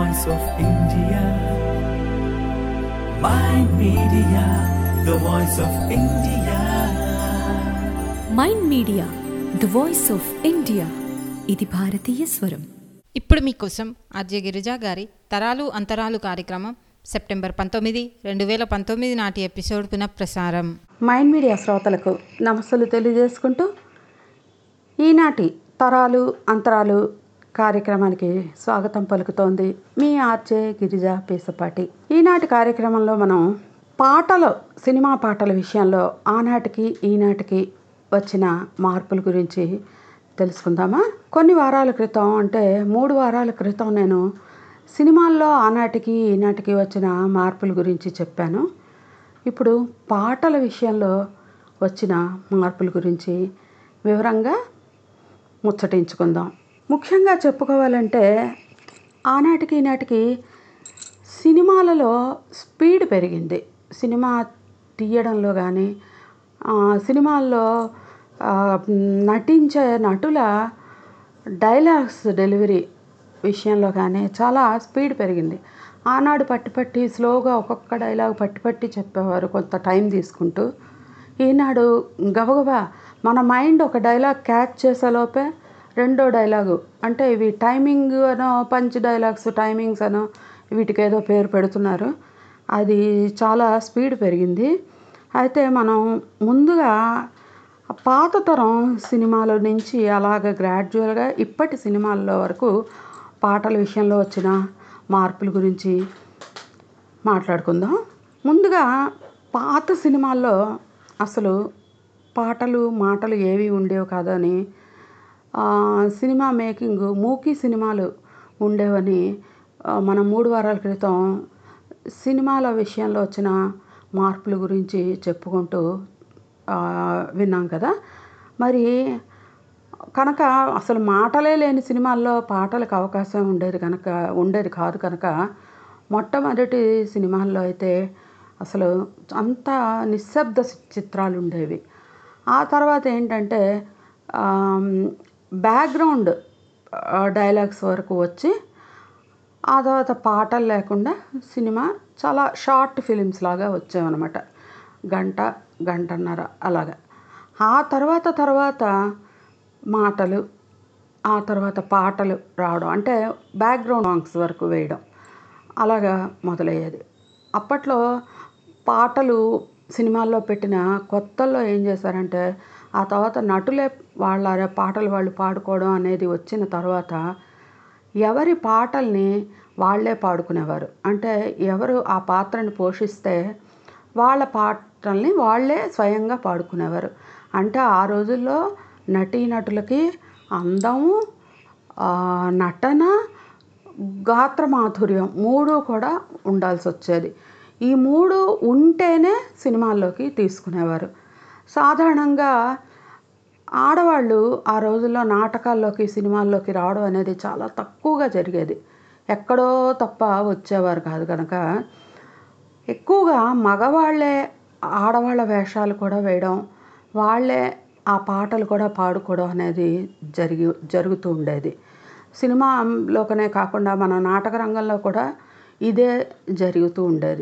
voice of India. Mind Media, the voice of India. Mind Media the voice of India ఇది భారతీయ స్వరం ఇప్పుడు మీకోసం ఆర్జే గిరిజా గారి తరాలు అంతరాలు కార్యక్రమం సెప్టెంబర్ పంతొమ్మిది రెండు వేల పంతొమ్మిది నాటి ఎపిసోడ్ పునఃప్రసారం మైండ్ మీడియా శ్రోతలకు నమస్సులు తెలియజేసుకుంటూ ఈనాటి తరాలు అంతరాలు కార్యక్రమానికి స్వాగతం పలుకుతోంది మీ ఆర్జే గిరిజ పేసపాటి ఈనాటి కార్యక్రమంలో మనం పాటలు సినిమా పాటల విషయంలో ఆనాటికి ఈనాటికి వచ్చిన మార్పుల గురించి తెలుసుకుందామా కొన్ని వారాల క్రితం అంటే మూడు వారాల క్రితం నేను సినిమాల్లో ఆనాటికి ఈనాటికి వచ్చిన మార్పుల గురించి చెప్పాను ఇప్పుడు పాటల విషయంలో వచ్చిన మార్పుల గురించి వివరంగా ముచ్చటించుకుందాం ముఖ్యంగా చెప్పుకోవాలంటే ఆనాటికి ఈనాటికి సినిమాలలో స్పీడ్ పెరిగింది సినిమా తీయడంలో కానీ సినిమాల్లో ఆ, నటించే నటుల డైలాగ్స్ డెలివరీ విషయంలో కానీ చాలా స్పీడ్ పెరిగింది ఆనాడు పట్టి పట్టి స్లోగా ఒక్కొక్క డైలాగ్ పట్టి పట్టి చెప్పేవారు కొంత టైం తీసుకుంటూ ఈనాడు గబగబా మన మైండ్ ఒక డైలాగ్ క్యాచ్ చేసేలోపే రెండో డైలాగు అంటే ఇవి టైమింగ్ అనో పంచ్ డైలాగ్స్ టైమింగ్స్ అనో వీటికి ఏదో పేరు పెడుతున్నారు అది చాలా స్పీడ్ పెరిగింది అయితే మనం ముందుగా పాత తరం సినిమాల నుంచి అలాగ గ్రాడ్యువల్గా ఇప్పటి సినిమాల్లో వరకు పాటల విషయంలో వచ్చిన మార్పుల గురించి మాట్లాడుకుందాం ముందుగా పాత సినిమాల్లో అసలు పాటలు మాటలు ఏవి ఉండేవి కాదని ఆ, సినిమా మేకింగ్ మూకీ సినిమాలు ఉండేవని ఆ, మనం మూడు వారాల క్రితం సినిమాల విషయంలో వచ్చిన మార్పుల గురించి చెప్పుకుంటూ ఆ, విన్నాం కదా మరి కనుక అసలు మాటలే లేని సినిమాల్లో పాటలకు అవకాశం ఉండేది కనుక ఉండేది కాదు కనుక మొట్టమొదటి సినిమాల్లో అయితే అసలు అంత నిశ్శబ్ద చిత్రాలు ఉండేవి ఆ తర్వాత ఏంటంటే బ్యాక్గ్రౌండ్ డైలాగ్స్ వరకు వచ్చి ఆ తర్వాత పాటలు లేకుండా సినిమా చాలా షార్ట్ ఫిలిమ్స్ లాగా వచ్చాయన్నమాట గంట గంటన్నర అలాగా ఆ తర్వాత తర్వాత మాటలు ఆ తర్వాత పాటలు రావడం అంటే బ్యాక్గ్రౌండ్ సాంగ్స్ వరకు వేయడం అలాగా మొదలయ్యేది అప్పట్లో పాటలు సినిమాల్లో పెట్టిన కొత్తల్లో ఏం చేశారంటే ఆ తర్వాత నటులే వాళ్ళ పాటలు వాళ్ళు పాడుకోవడం అనేది వచ్చిన తర్వాత ఎవరి పాటల్ని వాళ్ళే పాడుకునేవారు అంటే ఎవరు ఆ పాత్రని పోషిస్తే వాళ్ళ పాటల్ని వాళ్ళే స్వయంగా పాడుకునేవారు అంటే ఆ రోజుల్లో నటీనటులకి అందము ఆ, నటన గాత్ర మాధుర్యం మూడు కూడా ఉండాల్సి వచ్చేది ఈ మూడు ఉంటేనే సినిమాల్లోకి తీసుకునేవారు సాధారణంగా ఆడవాళ్ళు ఆ రోజుల్లో నాటకాల్లోకి సినిమాల్లోకి రావడం అనేది చాలా తక్కువగా జరిగేది ఎక్కడో తప్ప వచ్చేవారు కాదు కనుక ఎక్కువగా మగవాళ్ళే ఆడవాళ్ళ వేషాలు కూడా వేయడం వాళ్ళే ఆ పాటలు కూడా పాడుకోవడం అనేది జరిగి జరుగుతూ ఉండేది సినిమాలోకనే కాకుండా మన నాటక రంగంలో కూడా ఇదే జరుగుతూ ఉండేది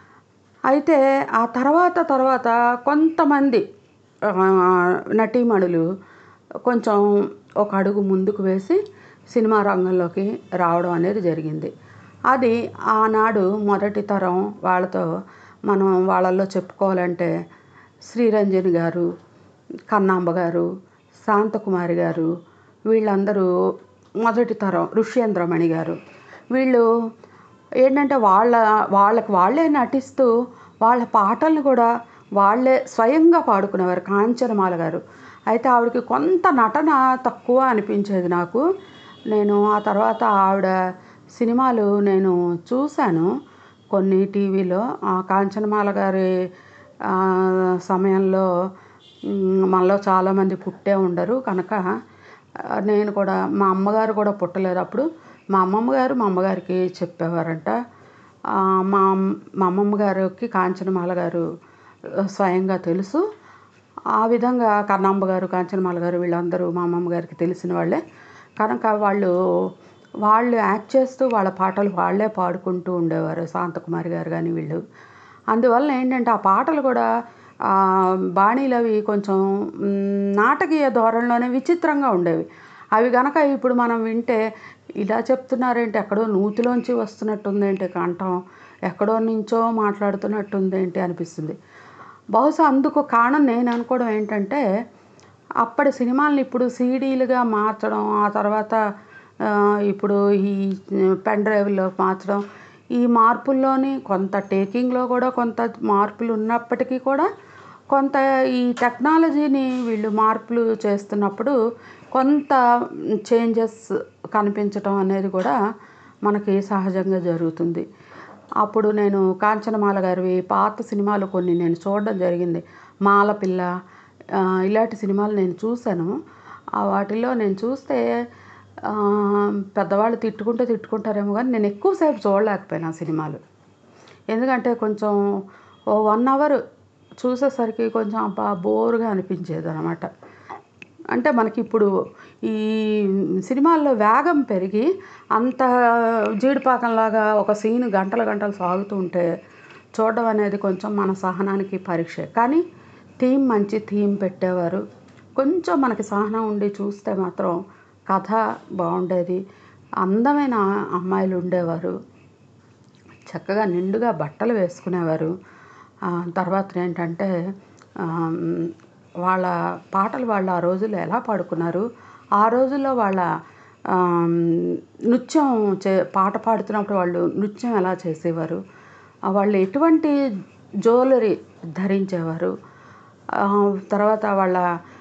అయితే ఆ తర్వాత తర్వాత కొంతమంది ఆ, నటీమణులు కొంచెం ఒక అడుగు ముందుకు వేసి సినిమా రంగంలోకి రావడం అనేది జరిగింది అది ఆనాడు మొదటి తరం వాళ్ళతో మనం వాళ్ళల్లో చెప్పుకోవాలంటే శ్రీరంజని గారు కన్నాంబ గారు శాంతకుమారి గారు వీళ్ళందరూ మొదటి తరం ఋష్యేంద్రమణి గారు వీళ్ళు ఏంటంటే వాళ్ళ వాళ్ళకి వాళ్ళే నటిస్తూ వాళ్ళ పాటలను కూడా వాళ్ళే స్వయంగా పాడుకునేవారు కాంచనమాల గారు అయితే ఆవిడకి కొంత నటన తక్కువ అనిపించేది నాకు నేను ఆ తర్వాత ఆవిడ సినిమాలు నేను చూశాను కొన్ని టీవీలో ఆ కాంచనమాల గారి ఆ, సమయంలో మ్, మనలో చాలామంది పుట్టే ఉండరు కనుక ఆ, నేను కూడా మా అమ్మగారు కూడా పుట్టలేదు అప్పుడు మా అమ్మమ్మ గారు మా అమ్మగారికి చెప్పేవారంట ఆ, మా మా అమ్మమ్మ గారికి కాంచనమాల గారు ఆ, స్వయంగా తెలుసు ఆ విధంగా కన్నాంబ గారు కాంచనమాల గారు వీళ్ళందరూ మా అమ్మమ్మ గారికి తెలిసిన వాళ్ళే కనుక వాళ్ళు వాళ్ళు యాక్ట్ చేస్తూ వాళ్ళ పాటలు వాళ్ళే పాడుకుంటూ ఉండేవారు శాంతకుమారి గారు కానీ వీళ్ళు అందువల్ల ఏంటంటే ఆ పాటలు కూడా ఆ, బాణీలు అవి కొంచెం మ్, నాటకీయ ధోరణిలోనే విచిత్రంగా ఉండేవి అవి గనక ఇప్పుడు మనం వింటే ఇలా చెప్తున్నారేంటి ఎక్కడో నూతిలోంచి వస్తున్నట్టుందేంటి కంఠం ఎక్కడో నుంచో మాట్లాడుతున్నట్టుందేంటి అనిపిస్తుంది బహుశా అందుకు కారణం నేను అనుకోవడం ఏంటంటే అప్పటి సినిమాలను ఇప్పుడు సీడీలుగా మార్చడం ఆ తర్వాత ఆ, ఇప్పుడు ఈ పెన్ డ్రైవ్లో మార్చడం ఈ మార్పుల్లోని కొంత టేకింగ్లో కూడా కొంత మార్పులు ఉన్నప్పటికీ కూడా కొంత ఈ టెక్నాలజీని వీళ్ళు మార్పులు చేస్తున్నప్పుడు కొంత చేంజెస్ కనిపించడం అనేది కూడా మనకి సహజంగా జరుగుతుంది అప్పుడు నేను కాంచనమాల గారివి పాత సినిమాలు కొన్ని నేను చూడడం జరిగింది మాలపిల్ల ఆ, ఇలాంటి సినిమాలు నేను చూశాను ఆ వాటిల్లో నేను చూస్తే ఆ, పెద్దవాళ్ళు తిట్టుకుంటే తిట్టుకుంటారేమో కానీ నేను ఎక్కువసేపు చూడలేకపోయాను ఆ సినిమాలు ఎందుకంటే కొంచెం ఓ వన్ అవర్ చూసేసరికి కొంచెం అబ్బా బోరుగా అనిపించేది అనమాట అంటే మనకి ఇప్పుడు ఈ సినిమాల్లో వేగం పెరిగి అంత జీడిపాకంలాగా ఒక సీన్ గంటల గంటలు సాగుతూ ఉంటే చూడడం అనేది కొంచెం మన సహనానికి పరీక్ష కానీ థీమ్ మంచి థీమ్ పెట్టేవారు కొంచెం మనకి సహనం ఉండి చూస్తే మాత్రం కథ బాగుండేది అందమైన అమ్మాయిలు ఉండేవారు చక్కగా నిండుగా బట్టలు వేసుకునేవారు ఆ, తర్వాత ఏంటంటే ఆమ్, వాళ్ళ పాటలు వాళ్ళు ఆ రోజుల్లో ఎలా పాడుకున్నారు ఆ రోజుల్లో వాళ్ళ ఆమ్, నృత్యం చే పాట పాడుతున్నప్పుడు వాళ్ళు నృత్యం ఎలా చేసేవారు ఆ, వాళ్ళు ఎటువంటి జ్యువెలరీ ధరించేవారు ఆ, తర్వాత వాళ్ళ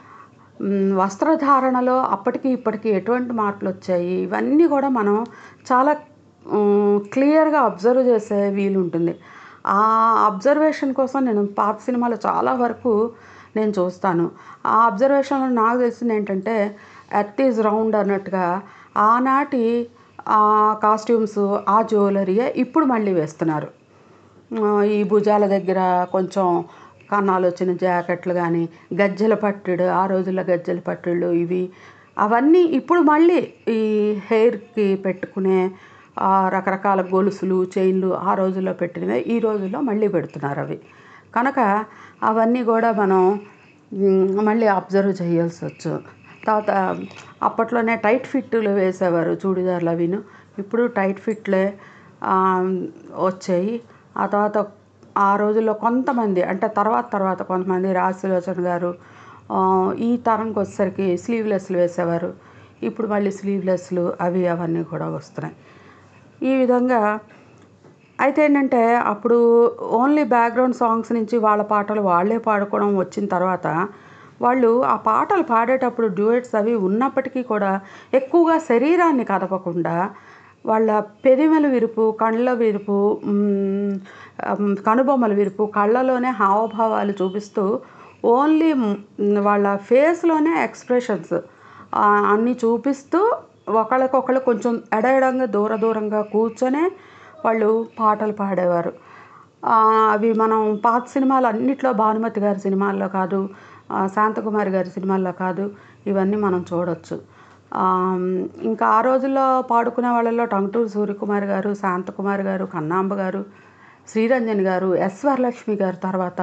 మ్, వస్త్రధారణలో అప్పటికి ఇప్పటికి ఎటువంటి మార్పులు వచ్చాయి ఇవన్నీ కూడా మనం చాలా మ్, క్లియర్గా అబ్జర్వ్ చేసే వీలు ఉంటుంది ఆ అబ్జర్వేషన్ కోసం నేను పాత సినిమాలు చాలా వరకు నేను చూస్తాను ఆ అబ్జర్వేషన్లో నాకు తెలిసింది ఏంటంటే ఎర్త్ ఈజ్ రౌండ్ అన్నట్టుగా ఆనాటి ఆ కాస్ట్యూమ్స్ ఆ జ్యువెలరీయే ఇప్పుడు మళ్ళీ వేస్తున్నారు ఆ, ఈ భుజాల దగ్గర కొంచెం కన్నాలు వచ్చిన జాకెట్లు కానీ గజ్జెల పట్టుడు ఆ రోజుల్లో గజ్జెల పట్టుళ్ళు ఇవి అవన్నీ ఇప్పుడు మళ్ళీ ఈ హెయిర్కి పెట్టుకునే ఆ రకరకాల గొలుసులు చైన్లు ఆ రోజుల్లో పెట్టినవే ఈ రోజుల్లో మళ్ళీ పెడుతున్నారు అవి కనుక అవన్నీ కూడా మనం మ్, మళ్ళీ అబ్జర్వ్ చేయాల్సి వచ్చు తర్వాత అప్పట్లోనే టైట్ ఫిట్లు వేసేవారు చూడిదార్లు అవిను ఇప్పుడు టైట్ ఫిట్లే ఆ, వచ్చాయి ఆ తర్వాత ఆ రోజుల్లో కొంతమంది అంటే తర్వాత తర్వాత కొంతమంది రాశిలోచన గారు ఆ, ఈ తరంకి వచ్చేసరికి స్లీవ్లెస్లు వేసేవారు ఇప్పుడు మళ్ళీ స్లీవ్లెస్లు అవి అవన్నీ కూడా వస్తున్నాయి ఈ విధంగా అయితే ఏంటంటే అప్పుడు ఓన్లీ బ్యాక్గ్రౌండ్ సాంగ్స్ నుంచి వాళ్ళ పాటలు వాళ్ళే పాడుకోవడం వచ్చిన తర్వాత వాళ్ళు ఆ పాటలు పాడేటప్పుడు డ్యూయట్స్ అవి ఉన్నప్పటికీ కూడా ఎక్కువగా శరీరాన్ని కదపకుండా వాళ్ళ పెదిమల విరుపు కళ్ళ విరుపు మ్, మ్, కనుబొమ్మల విరుపు కళ్ళలోనే హావభావాలు చూపిస్తూ ఓన్లీ మ్, వాళ్ళ ఫేస్లోనే ఎక్స్ప్రెషన్స్ అన్నీ చూపిస్తూ ఒకళ్ళకొకళ్ళు కొంచెం ఎడఎడంగా దూర దూరంగా కూర్చొనే వాళ్ళు పాటలు పాడేవారు ఆ, అవి మనం పాత సినిమాలు అన్నిట్లో భానుమతి గారి సినిమాల్లో కాదు ఆ, శాంతకుమారి గారి సినిమాల్లో కాదు ఇవన్నీ మనం చూడొచ్చు ఆ, ఇంకా ఆ రోజుల్లో పాడుకునే వాళ్ళలో టంగుటూరు సూర్యకుమార్ గారు శాంతకుమారి గారు కన్నాంబ గారు శ్రీరంజన్ గారు ఎస్ వరలక్ష్మి గారు తర్వాత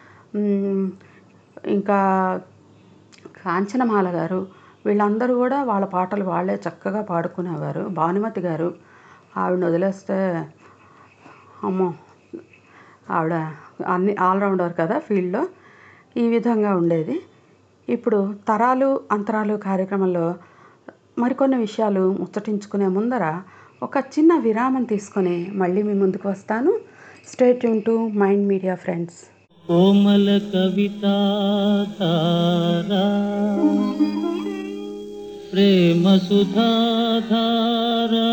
మ్, ఇంకా కాంచనమాల గారు వీళ్ళందరూ కూడా వాళ్ళ పాటలు వాళ్ళే చక్కగా పాడుకునేవారు భానుమతి గారు ఆవిడని వదిలేస్తే అమ్మో ఆవిడ అన్ని ఆల్రౌండర్ కదా ఫీల్డ్లో ఈ విధంగా ఉండేది ఇప్పుడు తరాలు అంతరాలు కార్యక్రమంలో మరికొన్ని విషయాలు ముచ్చటించుకునే ముందర ఒక చిన్న విరామం తీసుకొని మళ్ళీ మీ ముందుకు వస్తాను stay tune to Mind Media friends కోమల కవితా ధారా ప్రేమ సుధాధారా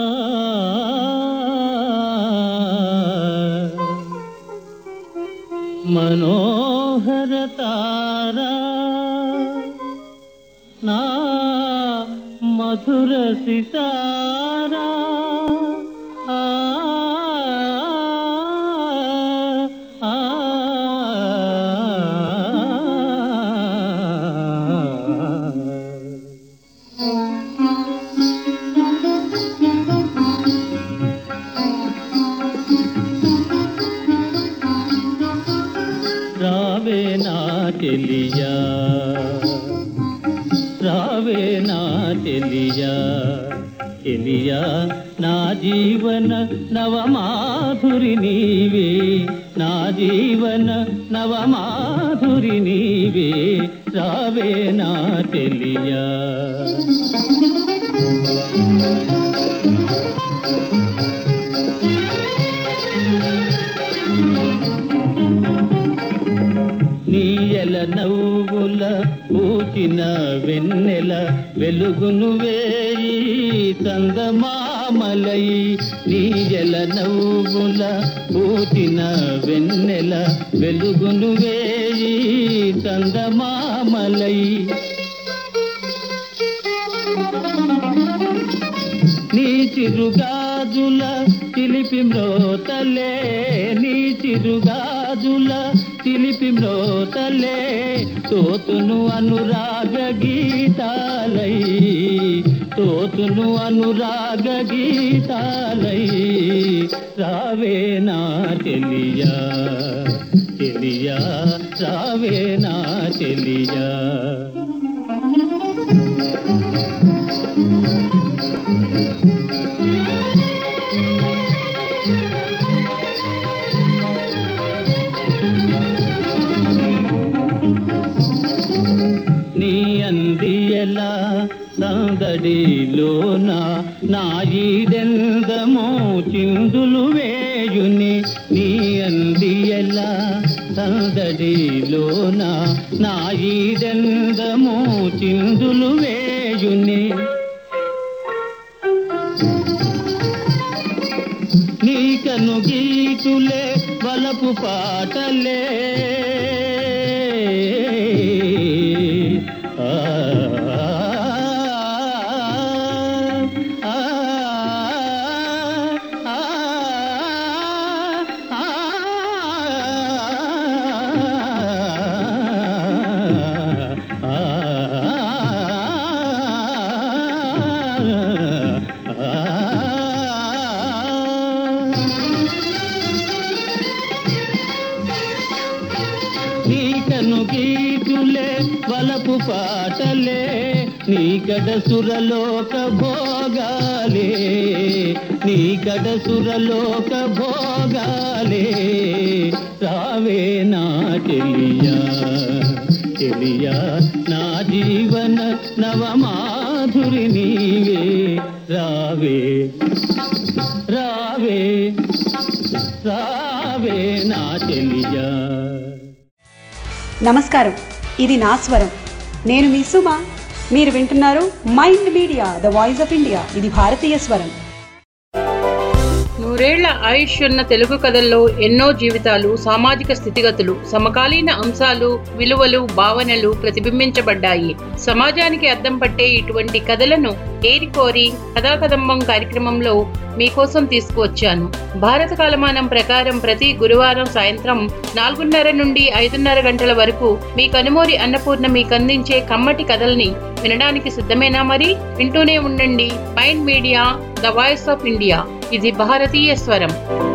మనోహర తారా నా మధుర సితారా ఆ, ఆ, ఆ. చెలియా రావే నా చెలియా చెలియా నా జీవన నవమాధురి నీవే నా జీవన నవమాధురి నీవే రావే నా చెలియా నీయల నవ్వుల పూచిన వెన్నెల వెలుగును వేయి చందమామలై నీయల నవ్వుల పూచిన వెన్నెల వెలుగును వేయి చందమామలై నీ చిరుగాజుల చిలిపి మ్రోతలే నీ చిరుగాజుల చిలిపి మ్రోతలే తోతును అనురాగ గీతాలై తోతును అనురాగ గీతాలై రావే నా చెలియా చెలియా రావే నా చెలియా నీ అందియలా సందడిలోన నాయిదెందమో చిందులు వేయుని నీ అందియలా సందడిలోన నాయిదెందమో చిందులు వేయుని నీ కను గీతులే వలపు పాటలే ఆ, ఆ, ఆ, ఆ, నీకను గీతులే వలపు పాటలే నీకడ సురలోక భోగాలే నీకడ సురలోక భోగాలే రావే నా చెలియా చెలియా నా జీవన నవమాధురి నీవే రావే రావే రావే నా చెలియా నమస్కారం ఇది నా స్వరం నేను మీ సుమ మీరు వింటున్నారు Mind Media the voice of India ఇది భారతీయ స్వరం నూరేళ్ల ఆయుష్ ఉన్న తెలుగు కథల్లో ఎన్నో జీవితాలు సామాజిక స్థితిగతులు సమకాలీన అంశాలు విలువలు భావనలు ప్రతిబింబించబడ్డాయి సమాజానికి అద్దం పట్టే ఇటువంటి కథలను ఏరికోరి కథాకదంబం కార్యక్రమంలో మీకోసం తీసుకువచ్చాను భారత కాలమానం ప్రకారం ప్రతి గురువారం సాయంత్రం నాలుగున్నర నుండి ఐదున్నర గంటల వరకు మీ కనుమూరి అన్నపూర్ణ మీకు అందించే కమ్మటి కథల్ని వినడానికి సిద్ధమేనా మరి వింటూనే ఉండండి Mind Media the voice of India ఇది భారతీయ స్వరం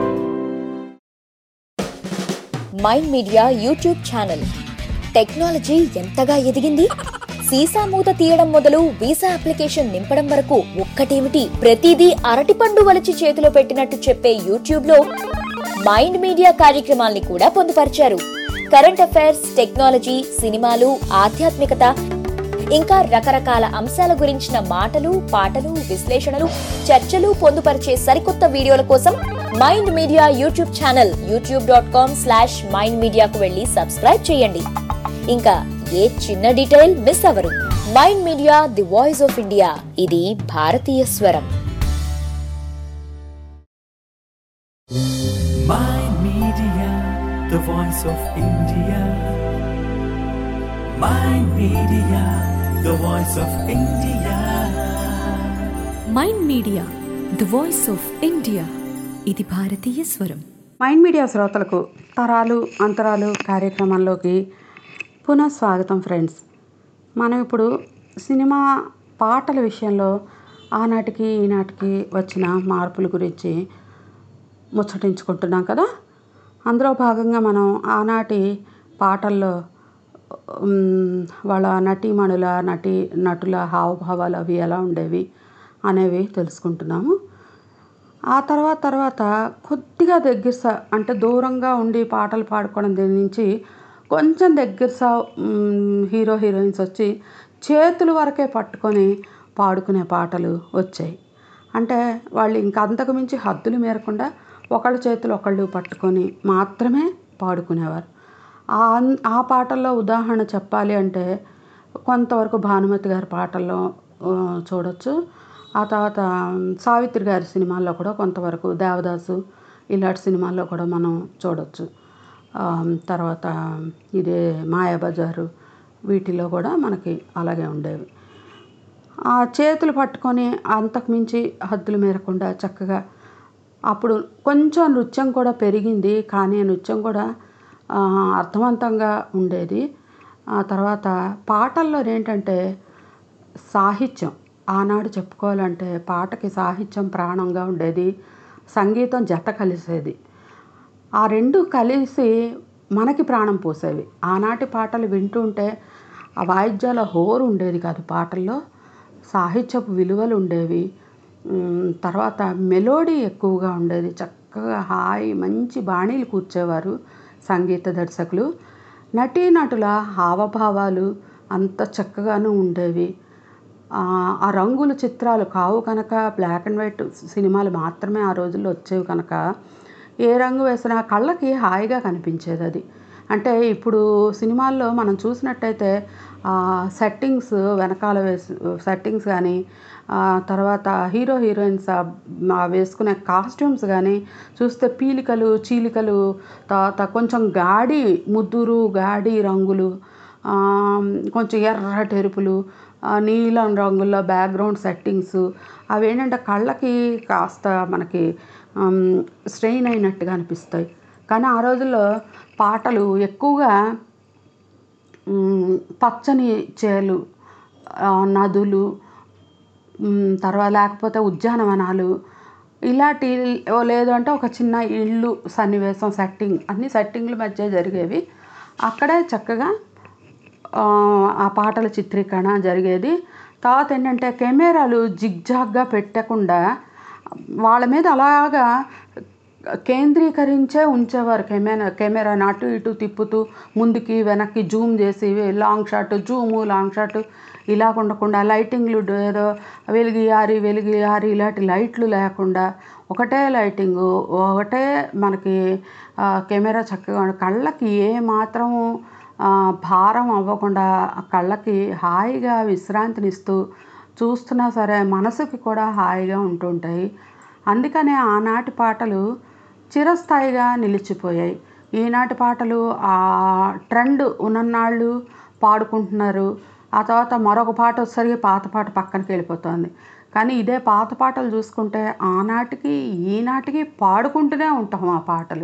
Mind Media YouTube channel technology ఎంతగా ఎదిగింది సీసా మూత తీయడం మొదలు వీసా అప్లికేషన్ నింపడం వరకు ఒక్కటేమిటి ప్రతిదీ అరటిపండు వలిచి చేతిలో పెట్టినట్టు చెప్పే యూట్యూబ్ లో మైండ్ మీడియా కార్యక్రమాల్ని కూడా పొందుపరిచారు కరెంట్ అఫైర్స్ టెక్నాలజీ సినిమాలు ఆధ్యాత్మికత ఇంకా రకరకాల అంశాల గురించిన మాటలు పాటలు విశ్లేషణలు చర్చలు పొందుపరిచే సరికొత్త వీడియోల కోసం Mind Media YouTube channel YouTube dot com slash Mind మీడియాకు వెళ్ళి సబ్స్క్రైబ్ చేయండి ఇంకా ఏ చిన్న డీటెయిల్ మిస్ అవ్వరు Mind Media the voice of India ఇది భారతీయ స్వరం Mind Media, the voice of India. Mind Media, the voice of India. Mind Media the voice of India ఇది భారతీయ స్వరం మైండ్ మీడియా శ్రోతలకు తరాలు అంతరాలు కార్యక్రమంలోకి పునః స్వాగతం ఫ్రెండ్స్ మనం ఇప్పుడు సినిమా పాటల విషయంలో ఆనాటికి ఈనాటికి వచ్చిన మార్పుల గురించి ముచ్చటించుకుంటున్నాం కదా అందులో భాగంగా మనం ఆనాటి పాటల్లో ఉమ్, వాళ్ళ నటీమణుల నటి నటుల హావభావాలు అవి ఎలా ఉండేవి అనేవి తెలుసుకుంటున్నాము ఆ తర్వాత తర్వాత కొద్దిగా దగ్గర స అంటే దూరంగా ఉండి పాటలు పాడుకోవడం దీని నుంచి కొంచెం దగ్గర స ఉమ్, హీరో హీరోయిన్స్ వచ్చి చేతుల వరకే పట్టుకొని పాడుకునే పాటలు వచ్చాయి అంటే వాళ్ళు ఇంకా అంతకు మించి హద్దులు మేరకుండా ఒకళ్ళ చేతులు ఒకళ్ళు పట్టుకొని మాత్రమే పాడుకునేవారు ఆ ఆ పాటల్లో ఉదాహరణ చెప్పాలి అంటే కొంతవరకు భానుమతి గారి పాటల్లో ఆ, చూడొచ్చు ఆ తర్వాత సావిత్రి గారి సినిమాల్లో కూడా కొంతవరకు దేవదాసు ఇలాంటి సినిమాల్లో కూడా మనం చూడొచ్చు ఆ, తర్వాత ఇదే మాయాబజారు వీటిలో కూడా మనకి అలాగే ఉండేవి ఆ చేతులు పట్టుకొని అంతకు మించి హద్దులు మేరకుండా చక్కగా అప్పుడు కొంచెం నృత్యం కూడా పెరిగింది కానీ ఆ నృత్యం కూడా ఆ, అర్థవంతంగా ఉండేది ఆ తర్వాత పాటల్లో ఏంటంటే సాహిత్యం ఆనాడు చెప్పుకోవాలంటే పాటకి సాహిత్యం ప్రాణంగా ఉండేది సంగీతం జత కలిసేది ఆ రెండు కలిసి మనకి ప్రాణం పోసేవి ఆనాటి పాటలు వింటుంటే ఆ వాయిద్యాల హోరు ఉండేది కాదు పాటల్లో సాహిత్యపు విలువలు ఉండేవి ఉమ్, తర్వాత మెలోడీ ఎక్కువగా ఉండేది చక్కగా హాయి మంచి బాణీలు కూర్చేవారు సంగీత దర్శకులు నటీనటుల హావభావాలు అంత చక్కగాను ఉండేవి ఆ ఆ రంగుల చిత్రాలు కావు కనుక బ్లాక్ అండ్ వైట్ సినిమాలు మాత్రమే ఆ రోజుల్లో వచ్చేవి కనుక ఏ రంగు వేసినా కళ్ళకి హాయిగా కనిపించేది అది అంటే ఇప్పుడు సినిమాల్లో మనం చూసినట్టయితే ఆ సెట్టింగ్స్ వెనకాల వేసి సెట్టింగ్స్ కానీ ఆ తర్వాత హీరో హీరోయిన్స్ ఆ ఆ వేసుకునే కాస్ట్యూమ్స్ కానీ చూస్తే పీలికలు చీలికలు తర్వాత కొంచెం గాడి ముద్దురు గాడి రంగులు ఆ, కొంచెం ఎర్రటి ఎరుపులు ఆ, నీలం రంగుల్లో బ్యాక్గ్రౌండ్ సెట్టింగ్స్ అవి ఏంటంటే కళ్ళకి కాస్త మనకి స్ట్రెయిన్ అయినట్టుగా అనిపిస్తాయి కానీ ఆ రోజుల్లో పాటలు ఎక్కువగా మ్, పచ్చని చేలు ఆ, నదులు మ్, తర్వాత లేకపోతే ఉద్యానవనాలు ఇలాంటి ఓ లేదు అంటే ఒక చిన్న ఇల్లు సన్నివేశం సెట్టింగ్ అన్ని సెట్టింగ్ల మధ్య జరిగేవి అక్కడే చక్కగా ఆ, ఆ పాటల చిత్రీకరణ జరిగేది తర్వాత ఏంటంటే కెమెరాలు జిగ్జాగ్గా పెట్టకుండా వాళ్ళ మీద అలాగా కేంద్రీకరించే ఉంచేవారు కెమెరా కెమెరాని అటు ఇటు తిప్పుతూ ముందుకి వెనక్కి జూమ్ చేసి long shot zoom long shot ఇలా ఉండకుండా లైటింగ్లు ఏదో వెలిగియారి వెలిగియారి ఇలాంటి లైట్లు లేకుండా ఒకటే లైటింగు ఒకటే మనకి ఆ, కెమెరా చక్కగా ఉండ- కళ్ళకి ఏ మాత్రము ఆ, భారం అవ్వకుండా ఆ కళ్ళకి హాయిగా విశ్రాంతినిస్తూ చూస్తున్నా సరే మనసుకి కూడా హాయిగా ఉంటుంటాయి అందుకనే ఆనాటి పాటలు చిరస్థాయిగా నిలిచిపోయాయి ఈనాటి పాటలు ఆ ట్రెండ్ ఉన్ననాళ్ళు పాడుకుంటున్నారు ఆ తర్వాత మరొక పాట వచ్చేసరికి పాత పాట పక్కనకి వెళ్ళిపోతుంది కానీ ఇదే పాత పాటలు చూసుకుంటే ఆనాటికి ఈనాటికి పాడుకుంటూనే ఉంటాం ఆ పాటలు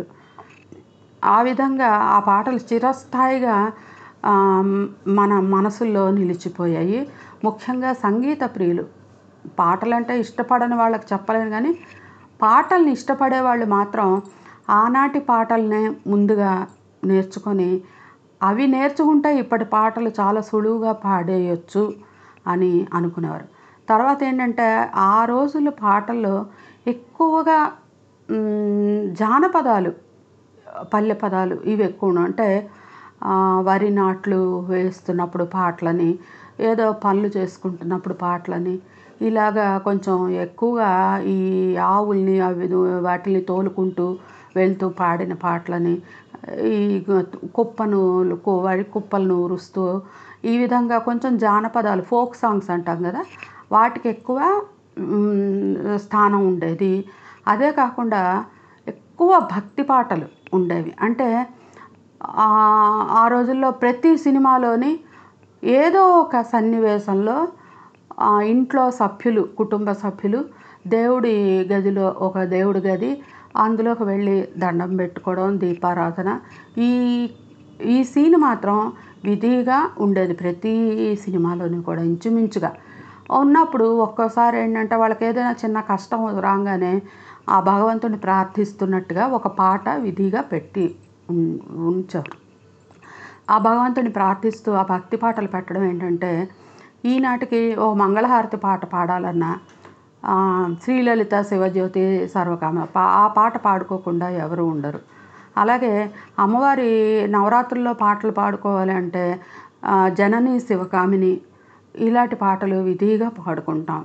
ఆ విధంగా ఆ పాటలు చిరస్థాయిగా ఆ, మన మనసుల్లో నిలిచిపోయాయి ముఖ్యంగా సంగీత ప్రియులు పాటలంటే ఇష్టపడని వాళ్ళకి చెప్పలేను కానీ పాటల్ని ఇష్టపడే వాళ్ళు మాత్రం ఆనాటి పాటలనే ముందుగా నేర్చుకొని అవి నేర్చుకుంటే ఇప్పటి పాటలు చాలా సులువుగా పాడేయచ్చు అని అనుకునేవారు తర్వాత ఏంటంటే ఆ రోజుల పాటల్లో ఎక్కువగా మ్, జానపదాలు పల్లె పదాలు ఇవి ఎక్కువ ఉన్నాయి. అంటే ఆ, వరి నాట్లు వేస్తున్నప్పుడు పాటలని ఏదో పనులు చేసుకుంటున్నప్పుడు పాటలని ఇలాగా కొంచెం ఎక్కువగా ఈ ఆవుల్ని అవి వాటిని తోలుకుంటూ వెళ్తూ పాడిన పాటలని ఈ కుప్పను కు- వరి కుప్పలను ఊరుస్తూ ఈ విధంగా కొంచెం జానపదాలు ఫోక్ సాంగ్స్ అంటాం కదా వాటికి ఎక్కువ మ్, స్థానం ఉండేది అదే కాకుండా ఎక్కువ భక్తి పాటలు ఉండేవి అంటే ఆ ఆ రోజుల్లో ప్రతి సినిమాలోని ఏదో ఒక సన్నివేశంలో ఆ ఇంట్లో సభ్యులు కుటుంబ సభ్యులు దేవుడి గదిలో ఒక దేవుడి గది అందులోకి వెళ్ళి దండం పెట్టుకోవడం దీపారాధన ఈ ఈ సీన్ మాత్రం విధిగా ఉండేది ప్రతి సినిమాలోని కూడా ఇంచుమించుగా ఉన్నప్పుడు ఒక్కోసారి ఏంటంటే వాళ్ళకి ఏదైనా చిన్న కష్టం రాగానే ఆ భగవంతుని ప్రార్థిస్తున్నట్టుగా ఒక పాట విధిగా పెట్టి ఉం- ఉంచారు ఆ భగవంతుని ప్రార్థిస్తూ ఆ భక్తి పాటలు పెట్టడం ఏంటంటే ఈనాటికి ఓ మంగళహారతి పాట పాడాలన్నా ఆ, శ్రీలలిత శివజ్యోతి సర్వకామ పా- ఆ పాట పాడుకోకుండా ఎవరు ఉండరు అలాగే అమ్మవారి నవరాత్రుల్లో పాటలు పాడుకోవాలి అంటే ఆ, జనని శివకామిని ఇలాంటి పాటలు విధిగా పాడుకుంటాం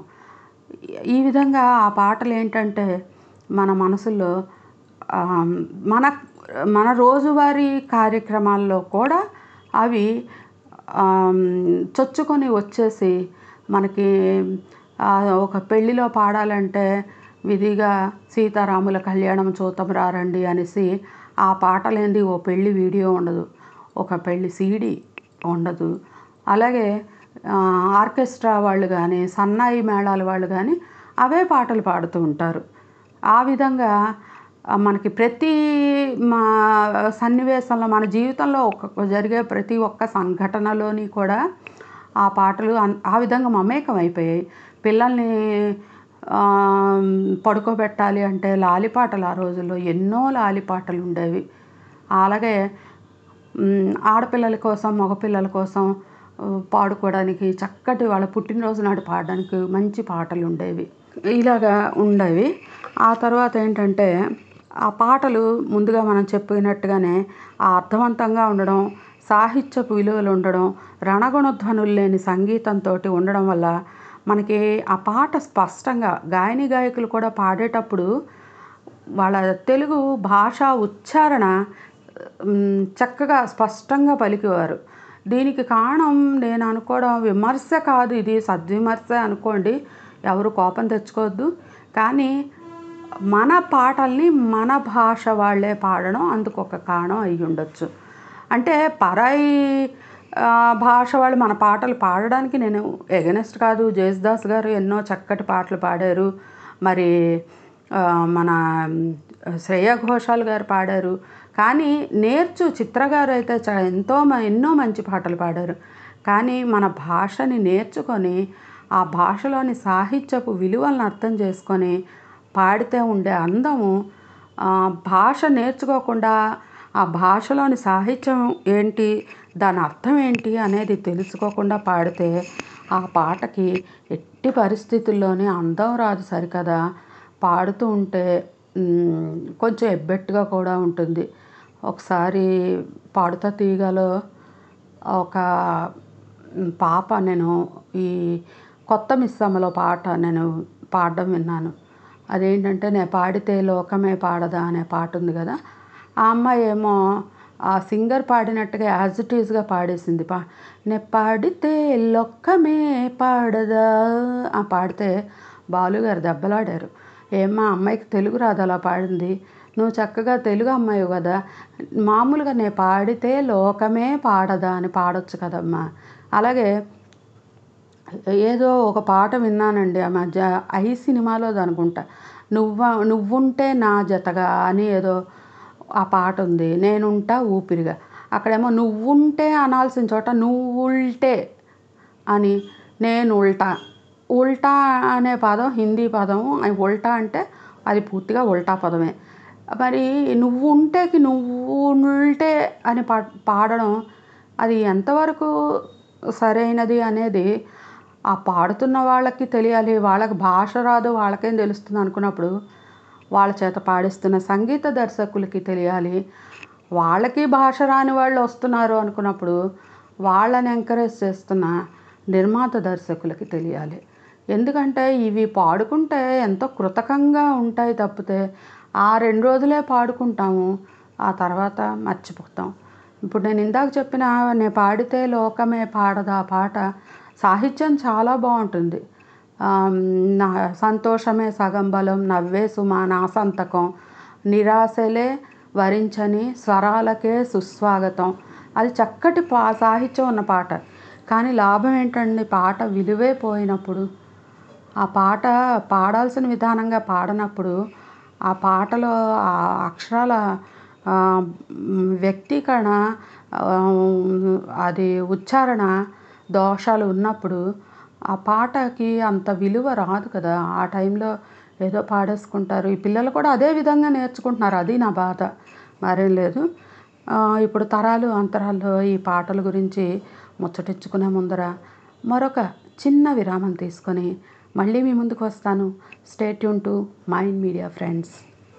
ఈ విధంగా ఆ పాటలు ఏంటంటే మన మనసులో ఆ, మన మన రోజువారీ కార్యక్రమాల్లో కూడా అవి ఆమ్, చొచ్చుకొని వచ్చేసి మనకి ఆ, ఒక పెళ్ళిలో పాడాలంటే విధిగా సీతారాముల కళ్యాణం చూతం రారండి అనేసి ఆ పాటలేంది ఓ పెళ్ళి వీడియో ఉండదు ఒక పెళ్ళి సీడీ ఉండదు అలాగే ఆ, ఆర్కెస్ట్రా వాళ్ళు కానీ సన్నాయి మేళాల వాళ్ళు కానీ అవే పాటలు పాడుతూ ఉంటారు ఆ విధంగా ఆ, మనకి ప్రతి మా సన్నివేశంలో మన జీవితంలో ఒక్కొక్క జరిగే ప్రతి ఒక్క సంఘటనలోని కూడా ఆ పాటలు అన్- ఆ విధంగా మమేకం అయిపోయాయి పిల్లల్ని ఆ, పడుకోబెట్టాలి అంటే లాలిపాటలు ఆ రోజుల్లో ఎన్నో లాలిపాటలు ఉండేవి అలాగే మ్, ఆడపిల్లల కోసం మగపిల్లల కోసం ఆ, పాడుకోవడానికి చక్కటి వాళ్ళ పుట్టినరోజు నాడు పాడడానికి మంచి పాటలు ఉండేవి ఇలాగా ఉండేవి ఆ తర్వాత ఏంటంటే ఆ పాటలు ముందుగా మనం చెప్పినట్టుగానే ఆ అర్థవంతంగా ఉండడం సాహిత్యపు విలువలు ఉండడం రణగుణధ్వనులు లేని సంగీతంతో ఉండడం వల్ల మనకి ఆ పాట స్పష్టంగా గాయని గాయకులు కూడా పాడేటప్పుడు వాళ్ళ తెలుగు భాష ఉచ్చారణ మ్, చక్కగా స్పష్టంగా పలికేవారు దీనికి కారణం నేను అనుకోవడం విమర్శ కాదు ఇది సద్విమర్శ అనుకోండి ఎవరు కోపం తెచ్చుకోవద్దు కానీ మన పాటల్ని మన భాష వాళ్ళే పాడడం అందుకు ఒక కారణం అయి ఉండొచ్చు అంటే పరాయి ఆ, భాష వాళ్ళు మన పాటలు పాడడానికి నేను ఎగనెస్ట్ కాదు జేసుదాస్ గారు ఎన్నో చక్కటి పాటలు పాడారు మరి ఆ, మన శ్రేయ ఘోషాల్ గారు పాడారు కానీ నేర్చు చిత్ర గారు అయితే చ- ఎంతో మ- ఎన్నో మంచి పాటలు పాడారు కానీ మన భాషని నేర్చుకొని ఆ భాషలోని సాహిత్యపు విలువలను అర్థం చేసుకొని పాడితే ఉండే అందము ఆ, భాష నేర్చుకోకుండా ఆ భాషలోని సాహిత్యం ఏంటి దాని అర్థం ఏంటి అనేది తెలుసుకోకుండా పాడితే ఆ పాటకి ఎట్టి పరిస్థితుల్లోనే అందం రాదు సరికదా పాడుతూ ఉంటే మ్, కొంచెం ఎబ్బెట్టుగా కూడా ఉంటుంది ఒకసారి పాడుతా తీగలో ఒక పాప నేను ఈ కొత్త మిస్సమ్మలో పాట నేను పాడడం విన్నాను అదేంటంటే నేను పాడితే లోకమే పాడదా అనే పాట ఉంది కదా ఆ అమ్మాయి ఏమో ఆ సింగర్ పాడినట్టుగా యాజ్ ఇట్ ఈజ్గా పాడేసింది పా నే పాడితే లొక్కమే పాడదా ఆ పాడితే బాలుగారు దెబ్బలాడారు ఏమ్మా అమ్మాయికి తెలుగు రాదు అలా పాడింది నువ్వు చక్కగా తెలుగు అమ్మాయి కదా మామూలుగా నేను పాడితే లోకమే పాడదా అని పాడొచ్చు కదమ్మా అలాగే ఏదో ఒక పాట విన్నానండి ఆ మధ్య ఐ సినిమాలో అనుకుంటా నువ్వ నువ్వుంటే నా జతగా అని ఏదో ఆ పాట ఉంది నేనుంటా ఊపిరిగా అక్కడేమో నువ్వుంటే అనాల్సిన చోట నువ్వుల్టే అని నేను ఉల్టా ఉల్టా అనే పదం హిందీ పదం అది ఉల్టా అంటే అది పూర్తిగా ఉల్టా పదమే మరి నువ్వు ఉంటేకి నువ్వు ఉల్టే అని పా పాడడం అది ఎంతవరకు సరైనది అనేది ఆ పాడుతున్న వాళ్ళకి తెలియాలి వాళ్ళకి భాష రాదు వాళ్ళకేం తెలుస్తుంది అనుకున్నప్పుడు వాళ్ళ చేత పాడిస్తున్న సంగీత దర్శకులకి తెలియాలి వాళ్ళకి భాష రాని వాళ్ళు వస్తున్నారు అనుకున్నప్పుడు వాళ్ళని ఎంకరేజ్ చేస్తున్న నిర్మాత దర్శకులకి తెలియాలి ఎందుకంటే ఇవి పాడుకుంటే ఎంతో కృతకంగా ఉంటాయి తప్పితే ఆ రెండు రోజులే పాడుకుంటాము ఆ తర్వాత మర్చిపోతాం ఇప్పుడు నేను ఇందాక చెప్పిన నేను పాడితే లోకమే పాడదా పాట సాహిత్యం చాలా బాగుంటుంది ఆమ్, నా సంతోషమే సగం బలం నవ్వే సుమా నా సంతకం నిరాశలే వరించని స్వరాలకే సుస్వాగతం అది చక్కటి పా సాహిత్యం ఉన్న పాట కానీ లాభం ఏంటండి పాట విలువే పోయినప్పుడు ఆ పాట పాడాల్సిన విధానంగా పాడనప్పుడు ఆ పాటలో ఆ అక్షరాల ఆ, మ్, వ్యక్తీకరణ ఆ, అది ఉచ్చారణ దోషాలు ఉన్నప్పుడు ఆ పాటకి అంత విలువ రాదు కదా ఆ టైంలో ఏదో పాడేసుకుంటారు ఈ పిల్లలు కూడా అదే విధంగా నేర్చుకుంటున్నారు అది నా బాధ మరేం లేదు ఆ, ఇప్పుడు తరాలు అంతరాలు ఈ పాటల గురించి ముచ్చటించుకునే ముందర మరొక చిన్న విరామం తీసుకొని మళ్ళీ మీ ముందుకు వస్తాను stay tune to Mind Media friends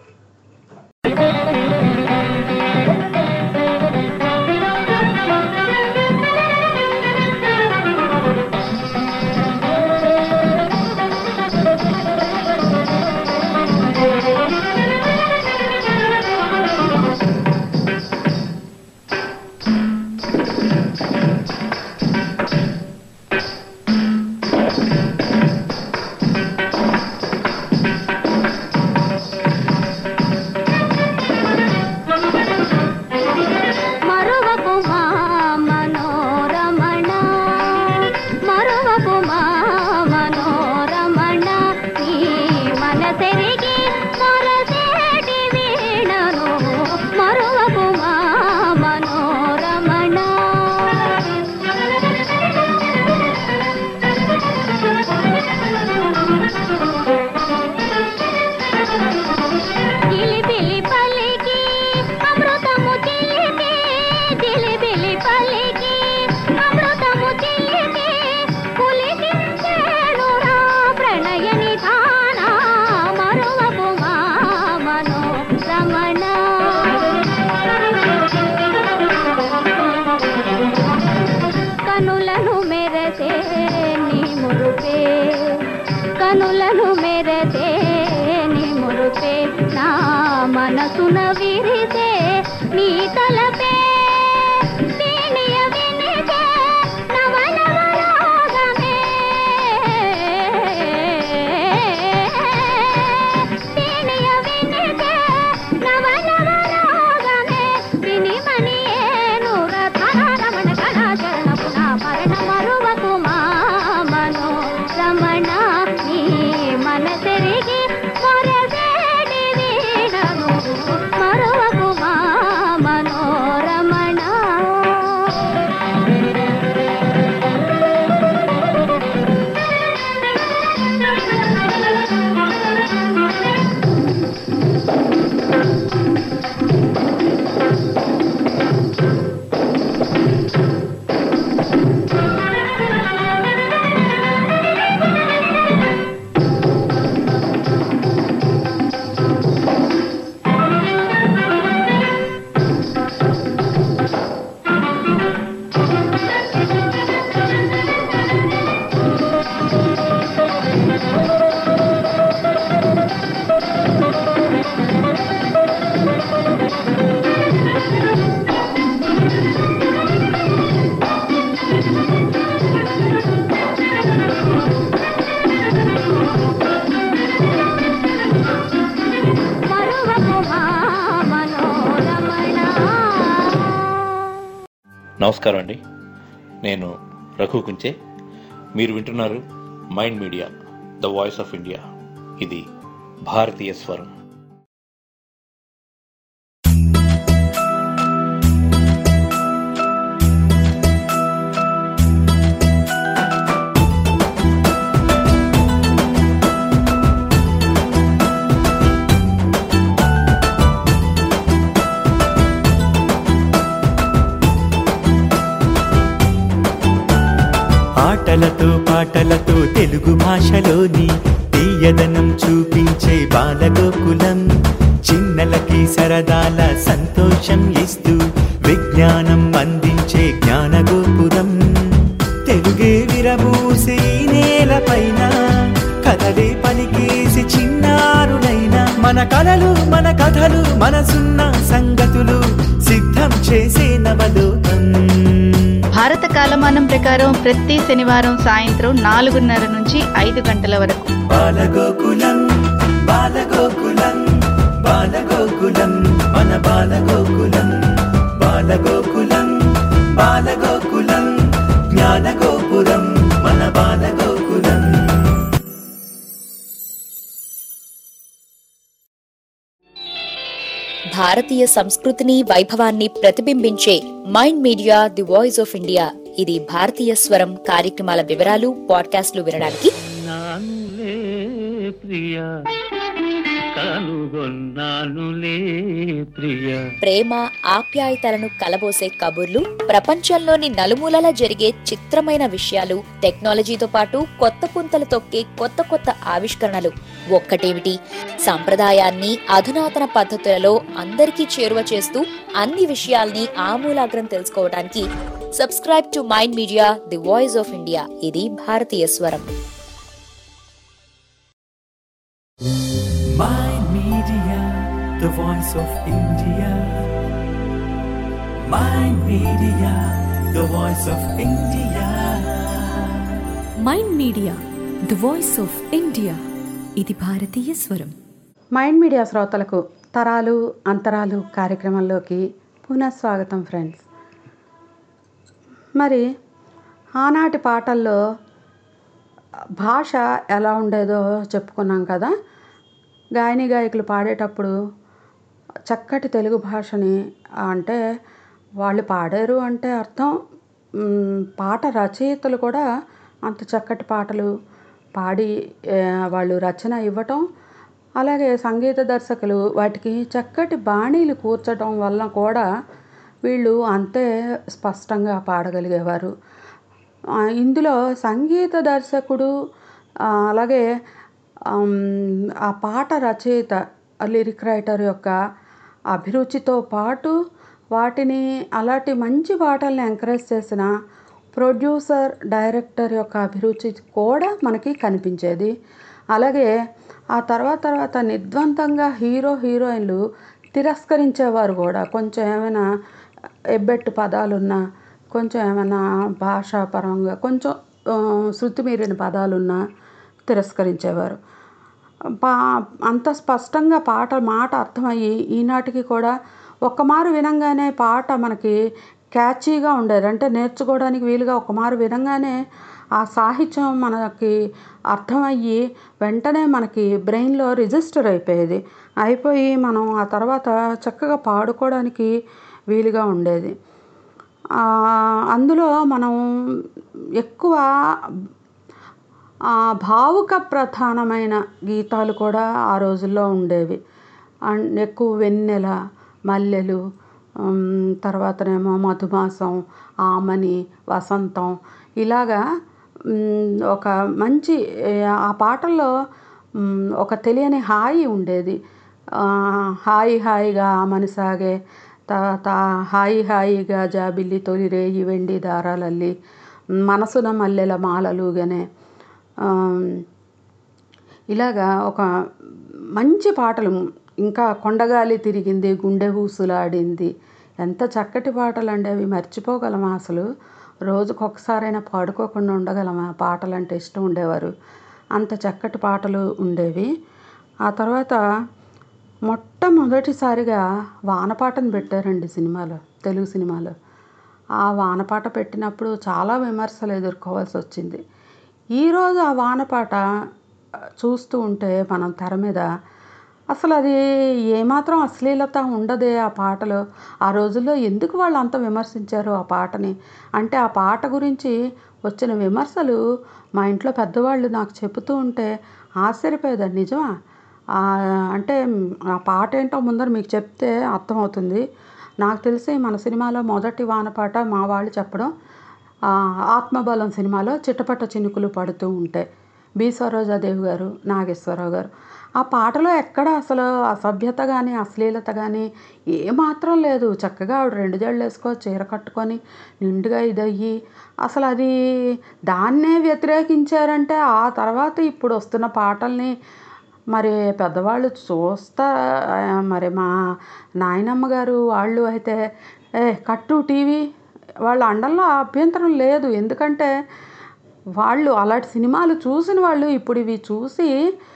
మరువకు మా మనోరమణ మరువకు మా మనోరమణ నీ మనసెరిగి మొరసేటి వీణను మరువకు మా మనోరమణ జిలిబిలి పలికి అమృతము చిలికి జిలిబిలి పలికి అమృతము చిలికి పులికించేనురా ప్రణయ నిధాన మరువకు మా మనో రమణ కనులను మెరసే నీ మురుపే కనులను మెరసే నీ మురుపే నా మనసున విరిసే నీ తలపే వీణియ వినిసే నవనవ రాగమే వీణియ వినిసే నవనవ రాగమే వినిమని ఏనుర ధరరమణ కళాచరణ పునా పరణ మరువకు మా మనో రమణ నీ మనసెరిగి మొరసేడి వీణను మరువకు మా మనోరమణ మరువకు మా మనోరమణ నమస్కారం అండి నేను రఘు కుంచే మీరు వింటున్నారు Mind Media the voice of India ఇది భారతీయ స్వరం ఆటలతో పాటలతో తెలుగు భాషలోని తీయదనం చూపించే బాలగోకులం చిన్నలకి సరదాల సంతోషం ఇస్తూ విజ్ఞానం అందించే జ్ఞానగోపురం తెలుగే విరబూసే ఈ నేలపైన కథలే పలికేసి చిన్నారులైన మన కలలు మన కథలు మనసున్న సంగతులు సిద్ధం చేసే నవలోకం భారత కాలమానం ప్రకారం ప్రతి శనివారం సాయంత్రం నాలుగున్నర నుంచి ఐదు గంటల వరకు బాలగోకులం బాలగోకులం బాలగోకులం మన బాలగోకులం బాలగోకులం బాలగోకులం జ్ఞానగోపురం మన బాలగోకులం భారతీయ సంస్కృతిని వైభవాన్ని ప్రతిబింబించే Mind Media the voice of India ఇది భారతీయ స్వరం కార్యక్రమాల వివరాలు పాడ్కాస్ట్లు వినడానికి నానులే ప్రియా కనుగొన్నానులే ప్రియ ప్రేమ ఆప్యాయతలను కలబోసే కబుర్లు ప్రపంచంలోని నలుమూలలా జరిగే చిత్రమైన విషయాలు టెక్నాలజీతో పాటు కొత్త పుంతలు తొక్కే కొత్త కొత్త ఆవిష్కరణలు ఒక్కటేమిటి సంప్రదాయాన్ని అధునాతన పద్ధతులలో అందరికీ చేరువ చేస్తూ అన్ని విషయాల్ని ఆమూలాగ్రం తెలుసుకోవడానికి subscribe to Mind Media the voice of India ఇది భారతీయ స్వరం Mind Media, the voice of India. Mind Media, the voice of India. Mind Media the voice of India ఇది భారతీయ స్వరం మైండ్ మీడియా శ్రోతలకు తరాలు అంతరాలు కార్యక్రమంలోకి పునః స్వాగతం ఫ్రెండ్స్ మరి ఆనాటి పాటల్లో భాష ఎలా ఉండేదో చెప్పుకున్నాం కదా గాయని గాయకులు పాడేటప్పుడు చక్కటి తెలుగు భాషని అంటే వాళ్ళు పాడారు అంటే అర్థం మ్, పాట రచయితలు కూడా అంత చక్కటి పాటలు పాడి ఆ, వాళ్ళు రచన ఇవ్వటం అలాగే సంగీత దర్శకులు వాటికి చక్కటి బాణీలు కూర్చడం వల్ల కూడా వీళ్ళు అంతే స్పష్టంగా పాడగలిగేవారు ఆ, ఇందులో సంగీత దర్శకుడు ఆ, అలాగే ఆమ్, ఆ పాట రచయిత లిరిక్ రైటర్ యొక్క అభిరుచితో పాటు వాటిని అలాంటి మంచి పాటల్ని ఎంకరేజ్ చేసిన ప్రొడ్యూసర్ డైరెక్టర్ యొక్క అభిరుచి కూడా మనకి కనిపించేది అలాగే ఆ తర్వాత తర్వాత నిర్ద్వంతంగా హీరో హీరోయిన్లు తిరస్కరించేవారు కూడా కొంచెం ఏమైనా ఎబ్బెట్టు పదాలున్నా కొంచెం ఏమైనా భాషాపరంగా కొంచెం ఆ, శృతి మీరిన పదాలున్నా తిరస్కరించేవారు పా అంత స్పష్టంగా పాట మాట అర్థమయ్యి ఈనాటికి కూడా ఒక్క మారు వినంగానే పాట మనకి క్యాచీగా ఉండేది అంటే నేర్చుకోవడానికి వీలుగా ఒక మారు వినంగానే ఆ సాహిత్యం మనకి అర్థమయ్యి వెంటనే మనకి బ్రెయిన్లో రిజిస్టర్ అయిపోయేది అయిపోయి మనం ఆ తర్వాత చక్కగా పాడుకోవడానికి వీలుగా ఉండేది ఆ, అందులో మనం ఎక్కువ ఆ, భావుక ప్రధానమైన గీతాలు కూడా ఆ రోజుల్లో ఉండేవి అండ్ ఎక్కువ వెన్నెల మల్లెలు ఉమ్, తర్వాతనేమో మధుమాసం ఆమని వసంతం ఇలాగా ఉమ్, ఒక మంచి ఏ, ఆ పాటల్లో ఉమ్, ఒక తెలియని హాయి ఉండేది ఆ, హాయి హాయిగా ఆమని సాగే తర్వాత హాయి హాయిగా జాబిల్లి తొలి రేయి వెండి దారాలల్లి మనసున మల్లెల మాలలుగనే ఆమ్, ఇలాగా ఒక మంచి పాటలు ఇంకా కొండగాలి తిరిగింది గుండె ఊసులాడింది ఎంత చక్కటి పాటలు అండి అవి మర్చిపోగలమా అసలు రోజుకొకసారైనా పాడుకోకుండా ఉండగలమా పాటలు అంటే ఇష్టం ఉండేవారు అంత చక్కటి పాటలు ఉండేవి ఆ తర్వాత మొట్టమొదటిసారిగా వానపాటను పెట్టారండి సినిమాలో తెలుగు సినిమాలో ఆ వానపాట పెట్టినప్పుడు చాలా విమర్శలు ఎదుర్కోవాల్సి వచ్చింది ఈరోజు ఆ వానపాట ఆ, చూస్తూ ఉంటే మనం తెర మీద అసలు అది ఏమాత్రం అశ్లీలత ఉండదే ఆ పాటలో ఆ రోజుల్లో ఎందుకు వాళ్ళు అంత విమర్శించారు ఆ పాటని అంటే ఆ పాట గురించి వచ్చిన విమర్శలు మా ఇంట్లో పెద్దవాళ్ళు నాకు చెబుతూ ఉంటే ఆశ్చర్యపోయేదాన్ని నిజమా ఆ, అంటే ఆ పాట ఏంటో ముందర మీకు చెప్తే అర్థమవుతుంది నాకు తెలిసి మన సినిమాలో మొదటి వానపాట మా వాళ్ళు చెప్పడం ఆ, ఆత్మబలం సినిమాలో చిట్టపట్ట చినుకులు పడుతూ ఉంటాయి బి సరోజాదేవి గారు నాగేశ్వరరావు గారు ఆ పాటలో ఎక్కడ అసలు అసభ్యత కానీ అశ్లీలత కానీ ఏమాత్రం లేదు చక్కగా ఆవిడ రెండు జళ్ళు వేసుకో చీర కట్టుకొని నిండుగా ఇదయ్యి అసలు అది దాన్నే వ్యతిరేకించారంటే ఆ తర్వాత ఇప్పుడు వస్తున్న పాటల్ని మరి పెద్దవాళ్ళు చూస్తా ఆ, మరి మా నాయనమ్మ గారు వాళ్ళు అయితే ఏ కట్టు టీవీ వాళ్ళ అండంలో అభ్యంతరం లేదు ఎందుకంటే వాళ్ళు అలాంటి సినిమాలు చూసిన వాళ్ళు ఇప్పుడు ఇవి చూసి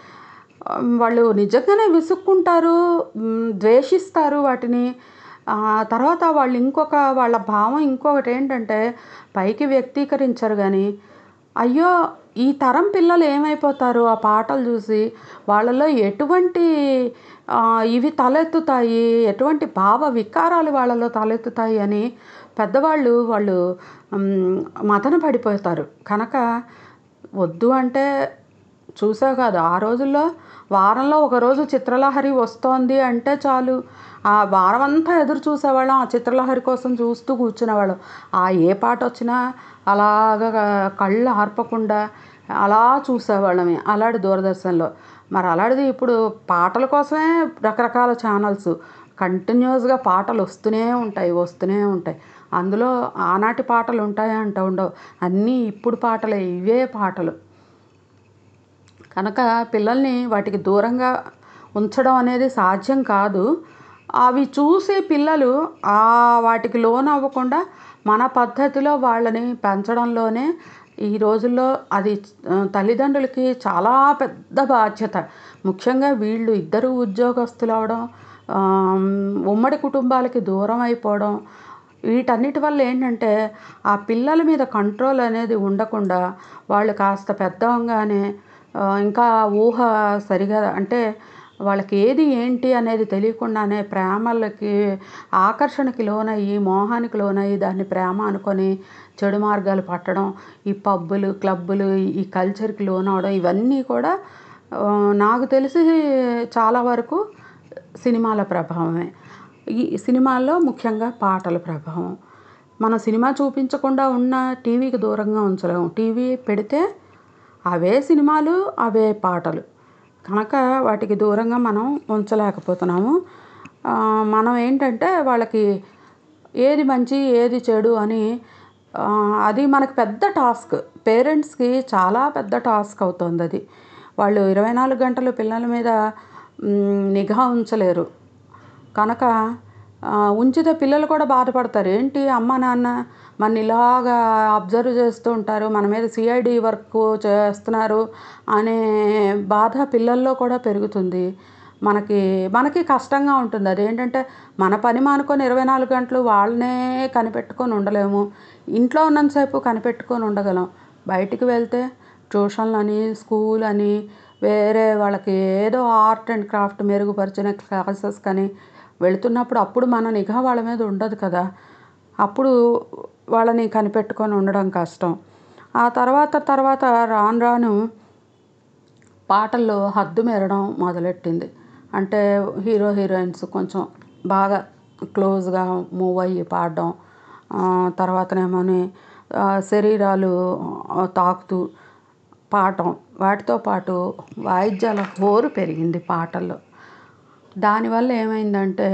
ఆ, వాళ్ళు నిజంగానే విసుక్కుంటారు మ్, ద్వేషిస్తారు వాటిని ఆ తర్వాత వాళ్ళు ఇంకొక వాళ్ళ భావం ఇంకొకటి ఏంటంటే పైకి వ్యక్తీకరించరు కానీ అయ్యో ఈ తరం పిల్లలు ఏమైపోతారు ఆ పాటలు చూసి వాళ్ళలో ఎటువంటి ఆ, ఇవి తలెత్తుతాయి ఎటువంటి భావ వికారాలు వాళ్ళలో తలెత్తుతాయి అని పెద్దవాళ్ళు వాళ్ళు మ్, మదన పడిపోతారు కనుక వద్దు అంటే చూసావు కాదు ఆ రోజుల్లో వారంలో ఒకరోజు చిత్రలహరి వస్తోంది అంటే చాలు ఆ వారం అంతా ఎదురు చూసేవాళ్ళం ఆ చిత్రలహరి కోసం చూస్తూ కూర్చునేవాళ్ళం ఆ ఏ పాట వచ్చినా అలాగా కళ్ళు ఆర్పకుండా అలా చూసేవాళ్ళమే అలాంటి దూరదర్శన్లో మరి అలాంటిది ఇప్పుడు పాటల కోసమే రకరకాల ఛానల్స్ కంటిన్యూస్గా పాటలు వస్తూనే ఉంటాయి వస్తూనే ఉంటాయి అందులో ఆనాటి పాటలు ఉంటాయా అంట ఉండవు అన్నీ ఇప్పుడు పాటలే ఇవే పాటలు కనుక పిల్లల్ని వాటికి దూరంగా ఉంచడం అనేది సాధ్యం కాదు అవి చూసి పిల్లలు ఆ వాటికి లోన్ అవ్వకుండా మన పద్ధతిలో వాళ్ళని పెంచడంలోనే ఈ రోజుల్లో అది ఆ, తల్లిదండ్రులకి చాలా పెద్ద బాధ్యత ముఖ్యంగా వీళ్ళు ఇద్దరు ఉద్యోగస్తులు అవడం ఆ, ఉమ్మడి కుటుంబాలకి దూరం అయిపోవడం వీటన్నిటి వల్ల ఏంటంటే ఆ పిల్లల మీద కంట్రోల్ అనేది ఉండకుండా వాళ్ళు కాస్త పెద్దవంగానే ఆ, ఇంకా ఊహ సరిగా అంటే వాళ్ళకి ఏది ఏంటి అనేది తెలియకుండానే ప్రేమలకి ఆకర్షణకి లోనయ్యి మోహానికి లోనయ్యి దాన్ని ప్రేమ అనుకొని చెడు మార్గాలు పట్టడం ఈ పబ్బులు క్లబ్బులు ఈ కల్చర్కి లోనవడం ఇవన్నీ కూడా ఆ, నాకు తెలిసి చాలా వరకు సినిమాల ప్రభావమే ఈ సినిమాల్లో ముఖ్యంగా పాటల ప్రభావం మనం సినిమా చూపించకుండా ఉన్న టీవీకి దూరంగా ఉంచలేము టీవీ పెడితే అవే సినిమాలు అవే పాటలు కనుక వాటికి దూరంగా మనం ఉంచలేకపోతున్నాము ఆ, మనం ఏంటంటే వాళ్ళకి ఏది మంచి ఏది చెడు అని ఆ, అది మనకు పెద్ద టాస్క్ పేరెంట్స్కి చాలా పెద్ద టాస్క్ అవుతుంది అది వాళ్ళు ఇరవై నాలుగు గంటలు పిల్లల మీద మ్, నిఘా ఉంచలేరు కనుక ఆ, ఉంచితే పిల్లలు కూడా బాధపడతారు ఏంటి అమ్మ నాన్న మన ఇలాగా అబ్జర్వ్ చేస్తూ ఉంటారు మన మీద సిఐడి వర్క్ చేస్తున్నారు అనే బాధ పిల్లల్లో కూడా పెరుగుతుంది మనకి మనకి కష్టంగా ఉంటుంది అదేంటంటే మన పని మానుకొని ఇరవై నాలుగు గంటలు వాళ్ళనే కనిపెట్టుకొని ఉండలేము ఇంట్లో ఉన్నంతసేపు కనిపెట్టుకొని ఉండగలం బయటికి వెళ్తే ట్యూషన్లని స్కూల్ అని వేరే వాళ్ళకి ఏదో ఆర్ట్ అండ్ క్రాఫ్ట్ మెరుగుపరిచిన క్లాసెస్ కానీ వెళుతున్నప్పుడు అప్పుడు మన నిఘా వాళ్ళ మీద ఉండదు కదా అప్పుడు వాళ్ళని కనిపెట్టుకొని ఉండడం కష్టం ఆ తర్వాత తర్వాత రాను రాను పాటల్లో హద్దు మెరడం మొదలెట్టింది అంటే హీరో హీరోయిన్స్ కొంచెం బాగా క్లోజ్గా మూవ్ అయ్యి పాడడం ఆ, తర్వాతనేమోని ఆ, శరీరాలు ఆ, తాకుతూ పాడటం వాటితో పాటు వాయిద్యాల హోరు పెరిగింది పాటల్లో దానివల్ల ఏమైందంటే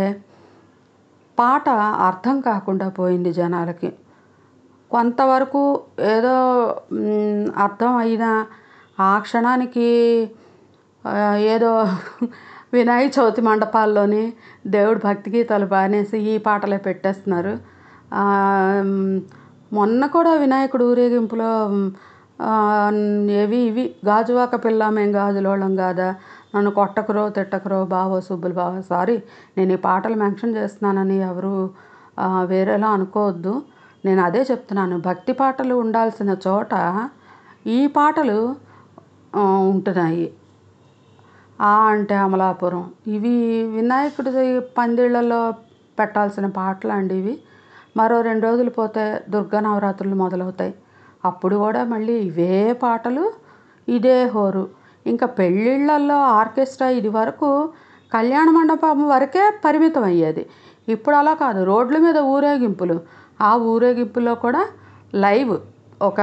పాట అర్థం కాకుండా పోయింది జనాలకి కొంతవరకు ఏదో మ్, అర్థం అయినా ఆ క్షణానికి ఆ, ఏదో వినాయక చవితి మండపాల్లోని దేవుడి భక్తి గీతాలు బానేసి ఈ పాటలే పెట్టేస్తున్నారు ఆ, మ్, మొన్న కూడా వినాయకుడు ఊరేగింపులో మ్, ఆ, ఏవి ఇవి గాజువాక పిల్ల మేం గాజులోళ్ళం కాదా నన్ను కొట్టకరో తిట్టకరో బావో సుబ్బులు బావో సారీ నేను ఈ పాటలు మెన్షన్ చేస్తున్నానని ఎవరు ఆ, వేరేలా అనుకోవద్దు నేను అదే చెప్తున్నాను భక్తి పాటలు ఉండాల్సిన చోట ఈ పాటలు ఆ, ఉంటున్నాయి ఆ అంటే అమలాపురం ఇవి వినాయకుడి పందిళ్ళలో పెట్టాల్సిన పాటలు అండి ఇవి మరో రెండు రోజులు పోతే దుర్గా నవరాత్రులు మొదలవుతాయి అప్పుడు కూడా మళ్ళీ ఇవే పాటలు ఇదే హోరు ఇంకా పెళ్ళిళ్ళల్లో ఆర్కెస్ట్రా ఇది వరకు కళ్యాణ మండపం వరకే పరిమితం అయ్యేది ఇప్పుడు అలా కాదు రోడ్ల మీద ఊరేగింపులు ఆ ఊరేగింపులో కూడా లైవ్ ఒక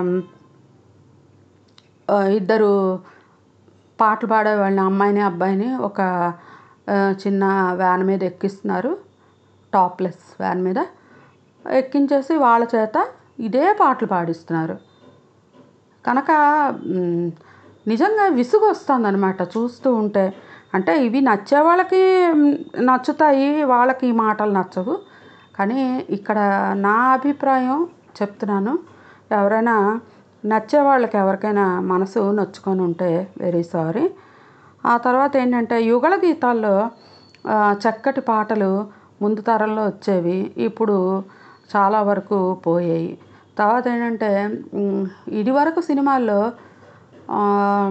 ఆ, ఇద్దరు పాటలు పాడే వాళ్ళని అమ్మాయిని అబ్బాయిని ఒక ఆ, చిన్న వ్యాన్ మీద ఎక్కిస్తున్నారు టాప్లెస్ వ్యాన్ మీద ఎక్కించేసి వాళ్ళ చేత ఇదే పాటలు పాడిస్తున్నారు కనుక మ్, నిజంగా విసుగు వస్తుంది అనమాట చూస్తూ ఉంటే అంటే ఇవి నచ్చే వాళ్ళకి మ్, నచ్చుతాయి వాళ్ళకి ఈ మాటలు నచ్చవు కానీ ఇక్కడ నా అభిప్రాయం చెప్తున్నాను ఎవరైనా నచ్చే వాళ్ళకి ఎవరికైనా మనసు నొచ్చుకొని ఉంటే వెరీ సారీ ఆ తర్వాత ఏంటంటే యుగళ గీతాల్లో ఆ, చక్కటి పాటలు ముందు తరంలో వచ్చేవి ఇప్పుడు చాలా వరకు పోయాయి తర్వాత ఏంటంటే మ్, ఇది వరకు సినిమాల్లో ఆ,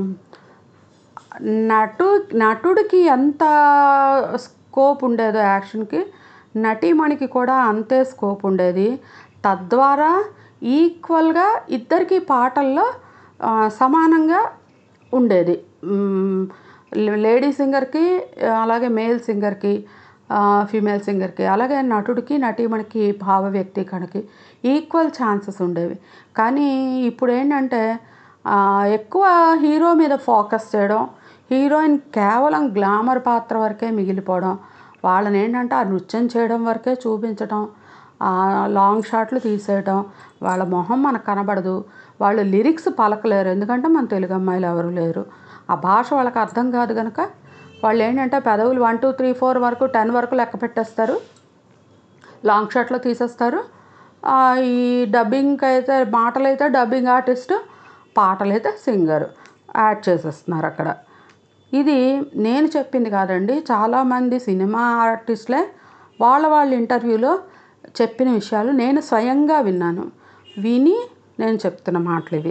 నటు నటుడికి ఎంత స్కోప్ ఉండేదో యాక్షన్కి నటీమణికి కూడా అంతే స్కోప్ ఉండేది తద్వారా ఈక్వల్గా ఇద్దరికి పాటల్లో ఆ, సమానంగా ఉండేది మ్, లేడీ సింగర్కి అలాగే మేల్ సింగర్కి ఫీమేల్ సింగర్కి అలాగే నటుడికి నటీమణికి భావ వ్యక్తీకరణకి ఈక్వల్ ఛాన్సెస్ ఉండేవి కానీ ఇప్పుడు ఏంటంటే ఆ, ఎక్కువ హీరో మీద ఫోకస్ చేయడం హీరోయిన్ కేవలం గ్లామర్ పాత్ర వరకే మిగిలిపోవడం వాళ్ళని ఏంటంటే ఆ నృత్యం చేయడం వరకే చూపించడం ఆ లాంగ్ షాట్లు తీసేయడం వాళ్ళ మొహం మనకు కనబడదు వాళ్ళు లిరిక్స్ పలకలేరు ఎందుకంటే మన తెలుగు అమ్మాయిలు ఎవరు లేరు ఆ భాష వాళ్ళకి అర్థం కాదు కనుక వాళ్ళు ఏంటంటే పెదవులు వన్ టూ త్రీ ఫోర్ వరకు టెన్ వరకు లెక్క పెట్టేస్తారు లాంగ్ షాట్లో తీసేస్తారు ఆ, ఈ డబ్బింగ్కి అయితే మాటలు అయితే డబ్బింగ్ ఆర్టిస్ట్ పాటలు అయితే సింగర్ యాడ్ చేసేస్తున్నారు అక్కడ ఇది నేను చెప్పింది కాదండి చాలామంది సినిమా ఆర్టిస్టులే వాళ్ళ వాళ్ళ ఇంటర్వ్యూలో చెప్పిన విషయాలు నేను స్వయంగా విన్నాను విని నేను చెప్తున్న మాటలు ఇవి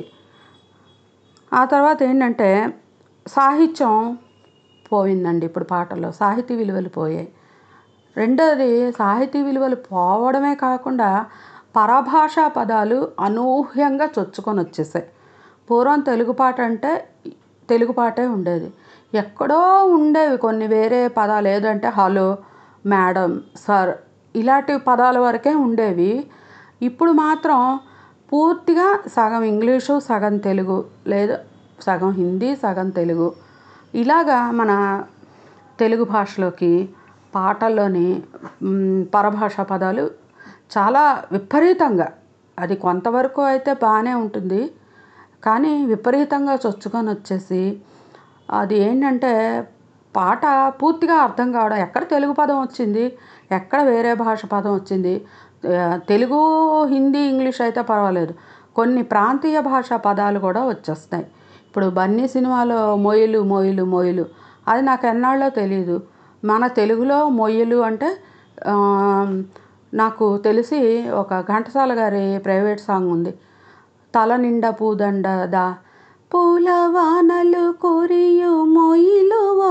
ఆ తర్వాత ఏంటంటే సాహిత్యం పోయిందండి ఇప్పుడు పాటల్లో సాహితీ విలువలు పోయాయి రెండోది సాహితీ విలువలు పోవడమే కాకుండా పరభాషా పదాలు అనూహ్యంగా చొచ్చుకొని వచ్చేసాయి పూర్వం తెలుగు పాట అంటే తెలుగు పాటే ఉండేది ఎక్కడో ఉండేవి కొన్ని వేరే పదాలు ఏదంటే హలో మేడం సార్ ఇలాంటి పదాల వరకే ఉండేవి ఇప్పుడు మాత్రం పూర్తిగా సగం ఇంగ్లీషు సగం తెలుగు లేదా సగం హిందీ సగం తెలుగు ఇలాగా మన తెలుగు భాషలోకి పాటల్లోని మ్, పరభాషా పదాలు చాలా విపరీతంగా అది కొంతవరకు అయితే బాగానే ఉంటుంది కానీ విపరీతంగా చొచ్చుకొని వచ్చేసి అది ఏంటంటే పాట పూర్తిగా అర్థం కావడం ఎక్కడ తెలుగు పదం వచ్చింది ఎక్కడ వేరే భాష పదం వచ్చింది ఆ, తెలుగు హిందీ ఇంగ్లీష్ అయితే పర్వాలేదు కొన్ని ప్రాంతీయ భాషా పదాలు కూడా వచ్చేస్తాయి ఇప్పుడు బన్నీ సినిమాలో మొయ్యలు మొయ్యలు మొయ్యలు అది నాకు ఎన్నాళ్ళో తెలియదు మన తెలుగులో మొయ్యలు అంటే ఆ, నాకు తెలిసి ఒక ఘంటసాల గారి ప్రైవేట్ సాంగ్ ఉంది తల నిండా పూదండ దా పూల వానలు కురియు మొయ్యిలువో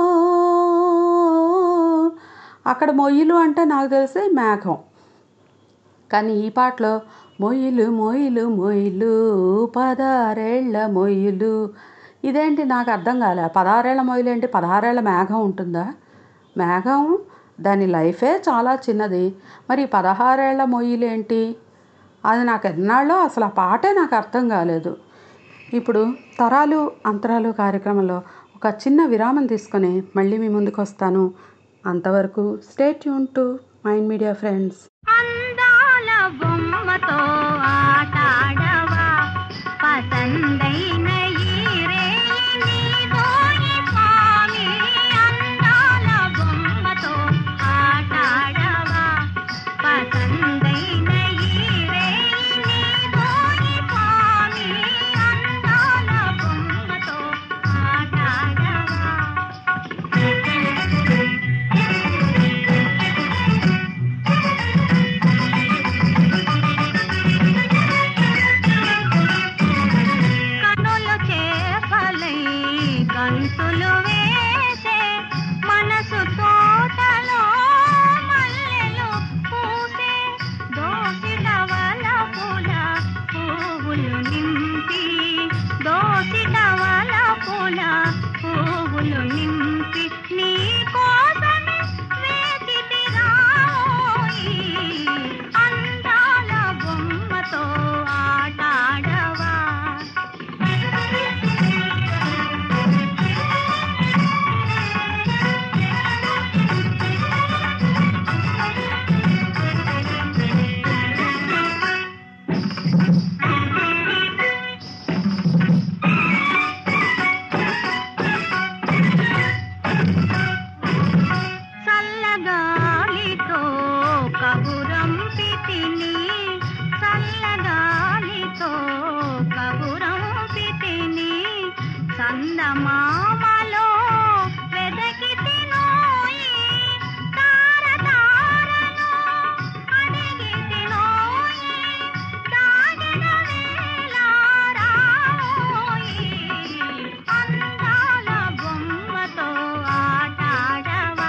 అక్కడ మొయ్యిలు అంటే నాకు తెలిసి మేఘం కానీ ఈ పాటలో మొయ్యిలు మొయ్యిలు మొయ్యిలు పదారేళ్ల మొయ్యిలు ఇదేంటి నాకు అర్థం కాలే పదహారేళ్ల మొయ్యిలు ఏంటి పదహారేళ్ల మేఘం ఉంటుందా మేఘం దాని లైఫే చాలా చిన్నది మరి ఈ పదహారేళ్ల మొయ్యిలు ఏంటి అది నాకు ఎన్నాళ్ళో అసలు ఆ పాటే నాకు అర్థం కాలేదు ఇప్పుడు తరాలు అంతరాలు కార్యక్రమంలో ఒక చిన్న విరామం తీసుకొని మళ్ళీ మీ ముందుకు వస్తాను అంతవరకు stay tune to Mind Media friends అందాల బొమ్మతో ఆటాడవా పసందైన ఈరే నీదోయి స్వామి అందాల బొమ్మతో ఆటాడవా పసందైన ఈరే నీదోయి స్వామి అందాల బొమ్మతో కనులు చేపలై గంతులు వేసే మనసు తోటలో మల్లెలు పూసే దోసిల వలపుల పువ్వులు నింపి దోసిల వలపుల పువ్వులు నింపి నీ కోసమే వేచితి రాయి అందాల బొమ్మతో ఆటాడవా చల్లగాలితో కబురంపితిని చల్లగాలితో కబురంపితిని చందమామలో వెదకి తినోయి తార తారలో అడిగి తినోయి దాగిన వేళ రావోయి అందాల బొమ్మతో ఆటాడవా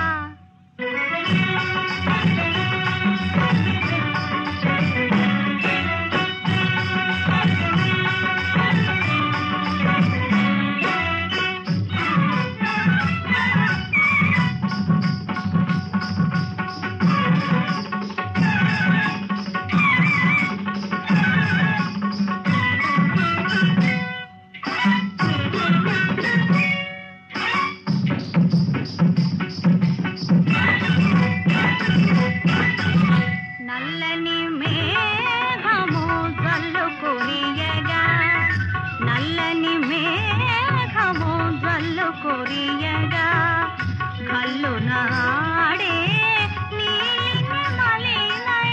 నల్లని మేఘము జల్లు కురియగా నల్లని మేఘము జల్లు కురియగా కల్లు నాడే నీలిమ మలినై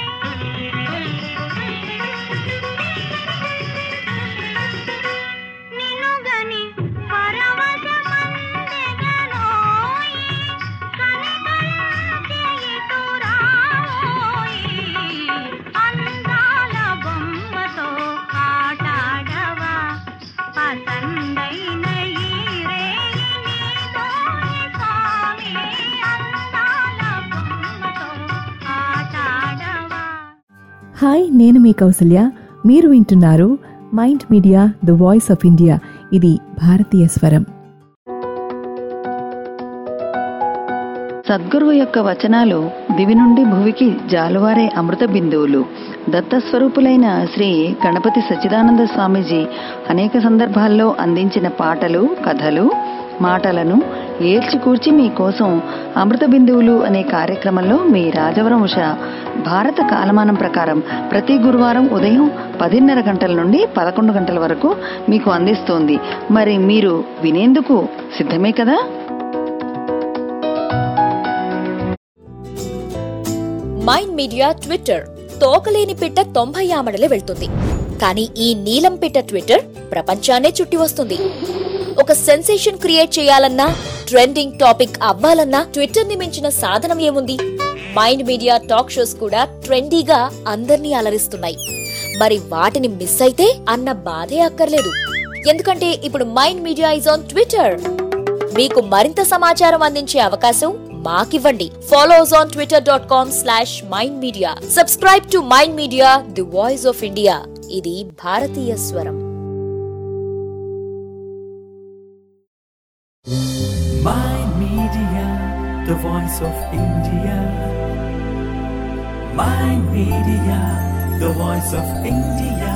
నినుగని పరవశమందెగనోయి కనికరించే ఇటురావోయి అందాల బొమ్మతో ఆటాడవా పసందైన ఈ రేయి నీతోనే స్వామి అందాల బొమ్మతో ఆటాడవా హాయ్ నేను మీ కౌసల్య మీరు వింటున్నారు Mind Media the voice of India ఇది భారతీయ స్వరం సద్గురువు యొక్క వచనాలు దివి నుండి భువికి జాలువారే అమృత బిందువులు దత్తస్వరూపులైన శ్రీ గణపతి సచ్చిదానంద స్వామీజీ అనేక సందర్భాల్లో అందించిన పాటలు కథలు మాటలను ఏల్చికూర్చి మీకోసం అమృత బిందువులు అనే కార్యక్రమంలో మీ రాజవరం ఉష భారత కాలమానం ప్రకారం ప్రతి గురువారం ఉదయం పదిన్నర గంటల నుండి పదకొండు గంటల వరకు మీకు అందిస్తోంది మరి మీరు వినేందుకు సిద్ధమే కదా మైండ్ మీడియా ట్విట్టర్ తోకలేని పిట్ట తొంభై ఆమడలే వెళ్తుంది కానీ ఈ నీలం పిట్ట ట్విట్టర్ ప్రపంచాన్నే చుట్టి వస్తుంది ఒక సెన్సేషన్ క్రియేట్ చేయాలన్నా ట్రెండింగ్ టాపిక్ అవ్వాలన్నా ట్విట్టర్ ని మించిన సాధనం ఏముంది మైండ్ మీడియా టాక్ షోస్ కూడా ట్రెండీగా అందర్నీ అలరిస్తున్నాయి మరి వాటిని మిస్ అయితే అన్న బాధే అక్కర్లేదు ఎందుకంటే ఇప్పుడు Mind Media is on Twitter మీకు మరింత సమాచారం అందించే అవకాశం మాకివ్వండి follow us on Twitter dot com slash Mind Media subscribe to Mind Media the voice of India ఇది భారతీయ స్వరం Mind Media, the voice of India. Mind Media, the voice of India.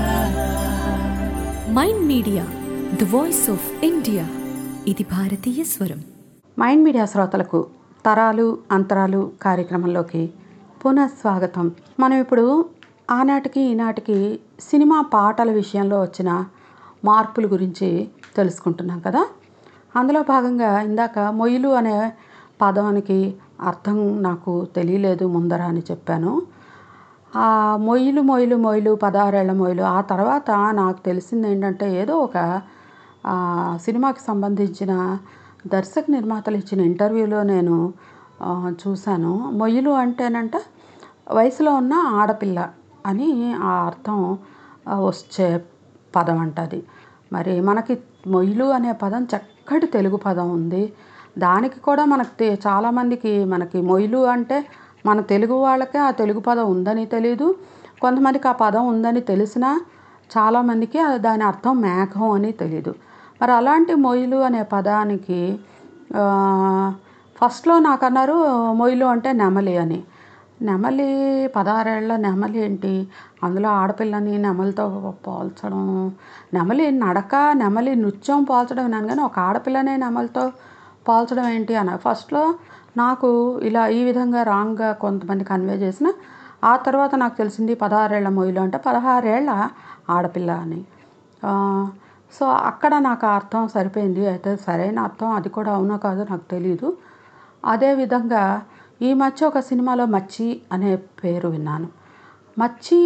Mind Media the voice of India ఇది భారతీయ స్వరం Mind media శ్రోతలకు తరాలు అంతరాలు కార్యక్రమంలోకి పునః స్వాగతం మనం ఇప్పుడు ఆనాటికి ఈనాటికి సినిమా పాటల విషయంలో వచ్చిన మార్పుల గురించి తెలుసుకుంటున్నాం కదా అందులో భాగంగా ఇందాక మొయ్యలు అనే పదానికి అర్థం నాకు తెలియలేదు ముందర అని చెప్పాను ఆ మొయ్యలు మొయ్యలు మొయ్యలు పదహారేళ్ల మొయ్యలు ఆ తర్వాత నాకు తెలిసింది ఏంటంటే ఏదో ఒక ఆ, సినిమాకి సంబంధించిన దర్శక నిర్మాతలు ఇచ్చిన ఇంటర్వ్యూలో నేను ఆ, చూశాను మొయ్యలు అంటేనంట వయసులో ఉన్న ఆడపిల్ల అని ఆ అర్థం ఆ, వచ్చే పదం అంటది మరి మనకి మొయ్యలు అనే పదం చక్కటి తెలుగు పదం ఉంది దానికి కూడా మనకు తె- చాలామందికి మనకి మొయ్యలు అంటే మన తెలుగు వాళ్ళకే ఆ తెలుగు పదం ఉందని తెలియదు కొంతమందికి ఆ పదం ఉందని తెలిసినా చాలామందికి ఆ- దాని అర్థం మేఘం అని తెలియదు మరి అలాంటి మొయ్యలు అనే పదానికి ఆ, ఫస్ట్లో నాకు అన్నారు మొయ్యలు అంటే నెమలి అని నెమలి పదహారేళ్ల నెమలి ఏంటి అందులో ఆడపిల్లని నెమలితో పోల్చడం నెమలి నడక నెమలి నృత్యం పోల్చడం విన్నాను కానీ ఒక ఆడపిల్లనే నెమలితో పోల్చడం ఏంటి అని ఫస్ట్లో నాకు ఇలా ఈ విధంగా రాంగ్గా కొంతమంది కన్వే చేసిన ఆ తర్వాత నాకు తెలిసింది పదహారేళ్ల మొయ్యలు అంటే పదహారేళ్ల ఆడపిల్ల అని ఆ, సో అక్కడ నాకు ఆ అర్థం సరిపోయింది అయితే సరైన అర్థం అది కూడా అవునో కాదో నాకు తెలియదు అదేవిధంగా ఈ మధ్య ఒక సినిమాలో మచ్చి అనే పేరు విన్నాను మచ్చి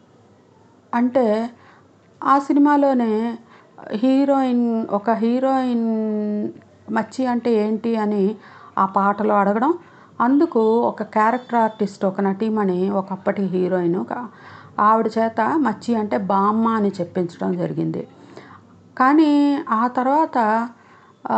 అంటే ఆ సినిమాలోనే హీరోయిన్ ఒక హీరోయిన్ మచ్చి అంటే ఏంటి అని ఆ పాటలో అడగడం అందుకు ఒక క్యారెక్టర్ ఆర్టిస్ట్ ఒక నటీమణి ఒకప్పటి హీరోయిన్ ఒక ఆవిడ చేత మచ్చి అంటే బామ్మ అని చెప్పించడం జరిగింది కానీ ఆ తర్వాత ఆ,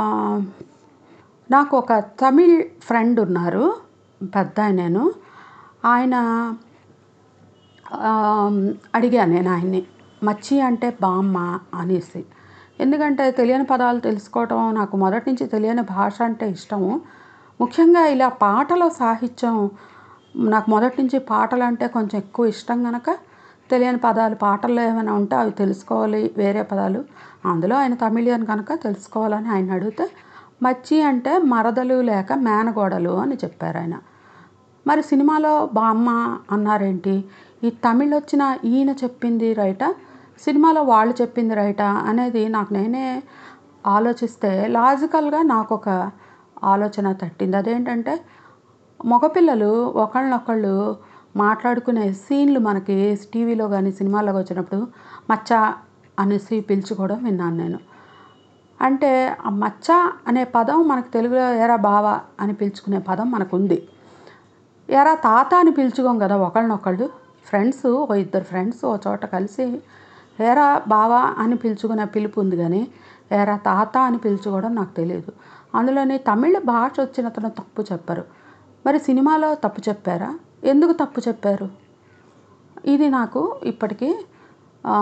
నాకు ఒక తమిళ్ ఫ్రెండ్ ఉన్నారు పెద్ద నేను ఆయన ఆ, అడిగాను నేను ఆయన్ని మచ్చి అంటే బామ్మ అనేసి ఎందుకంటే తెలియని పదాలు తెలుసుకోవటం నాకు మొదటి నుంచి తెలియని భాష అంటే ఇష్టము ముఖ్యంగా ఇలా పాటల సాహిత్యం నాకు మొదటి నుంచి పాటలు అంటే కొంచెం ఎక్కువ ఇష్టం కనుక తెలియని పదాలు పాటల్లో ఏమైనా ఉంటే అవి తెలుసుకోవాలి వేరే పదాలు అందులో ఆయన తమిళియన్ కనుక తెలుసుకోవాలని ఆయన అడిగితే మచ్చి అంటే మరదలు లేక మేనగోడలు అని చెప్పారు ఆయన మరి సినిమాలో బామ్మ అన్నారేంటి ఈ తమిళ్ వచ్చిన ఈయన చెప్పింది రైటా సినిమాలో వాళ్ళు చెప్పింది రైటా అనేది నాకు నేనే ఆలోచిస్తే లాజికల్గా నాకు ఒక ఆలోచన తట్టింది అదేంటంటే మగపిల్లలు ఒకళ్ళనొకళ్ళు మాట్లాడుకునే సీన్లు మనకి టీవీలో కానీ సినిమాలో వచ్చినప్పుడు మచ్చ అనేసి పిలుచుకోవడం విన్నాను నేను అంటే ఆ మచ్చ అనే పదం మనకు తెలుగులో ఎరా బావ అని పిలుచుకునే పదం మనకు ఉంది ఎరా తాత అని పిలుచుకోం కదా ఒకళ్ళనొకళ్ళు ఫ్రెండ్స్ ఓ ఇద్దరు ఫ్రెండ్స్ ఓ చోట కలిసి ఏరా బావా అని పిలుచుకునే పిలుపు ఉంది కానీ ఏరా తాత అని పిలుచుకోవడం నాకు తెలియదు అందులోని తమిళ భాష వచ్చిన అతను తప్పు చెప్పారు మరి సినిమాలో తప్పు చెప్పారా ఎందుకు తప్పు చెప్పారు ఇది నాకు ఇప్పటికీ ఆ,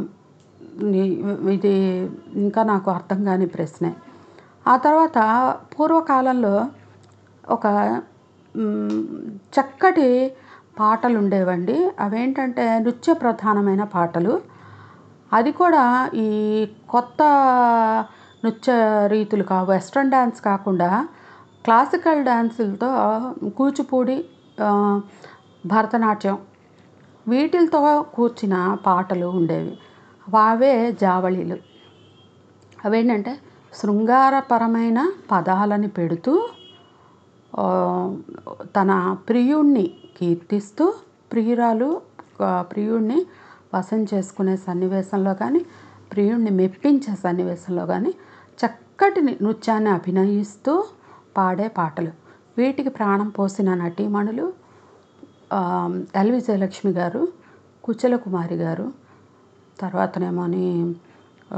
ని- ఇది ఇంకా నాకు అర్థం కాని ప్రశ్నే ఆ తర్వాత పూర్వకాలంలో ఒక మ్, చక్కటి పాటలు ఉండేవండి అవేంటంటే నృత్య ప్రధానమైన పాటలు అది కూడా ఈ కొత్త నృత్య రీతులు కా వెస్ట్రన్ డ్యాన్స్ కాకుండా క్లాసికల్ డ్యాన్సులతో కూచిపూడి ఆ, భరతనాట్యం వీటిలతో కూర్చిన పాటలు ఉండేవి అవే జావళీలు అవేంటంటే శృంగారపరమైన పదాలని పెడుతూ ఆ, తన ప్రియుణ్ణి కీర్తిస్తూ ప్రియురాలు ఆ, ప్రియుణ్ణి వశం చేసుకునే సన్నివేశంలో కానీ ప్రియుణ్ణి మెప్పించే సన్నివేశంలో కానీ చక్కటి ని- నృత్యాన్ని అభినయిస్తూ పాడే పాటలు వీటికి ప్రాణం పోసిన నటీమణులు ఆ, ఎల్ విజయలక్ష్మి గారు కుచల కుమారి గారు తర్వాతనేమోని ఆ,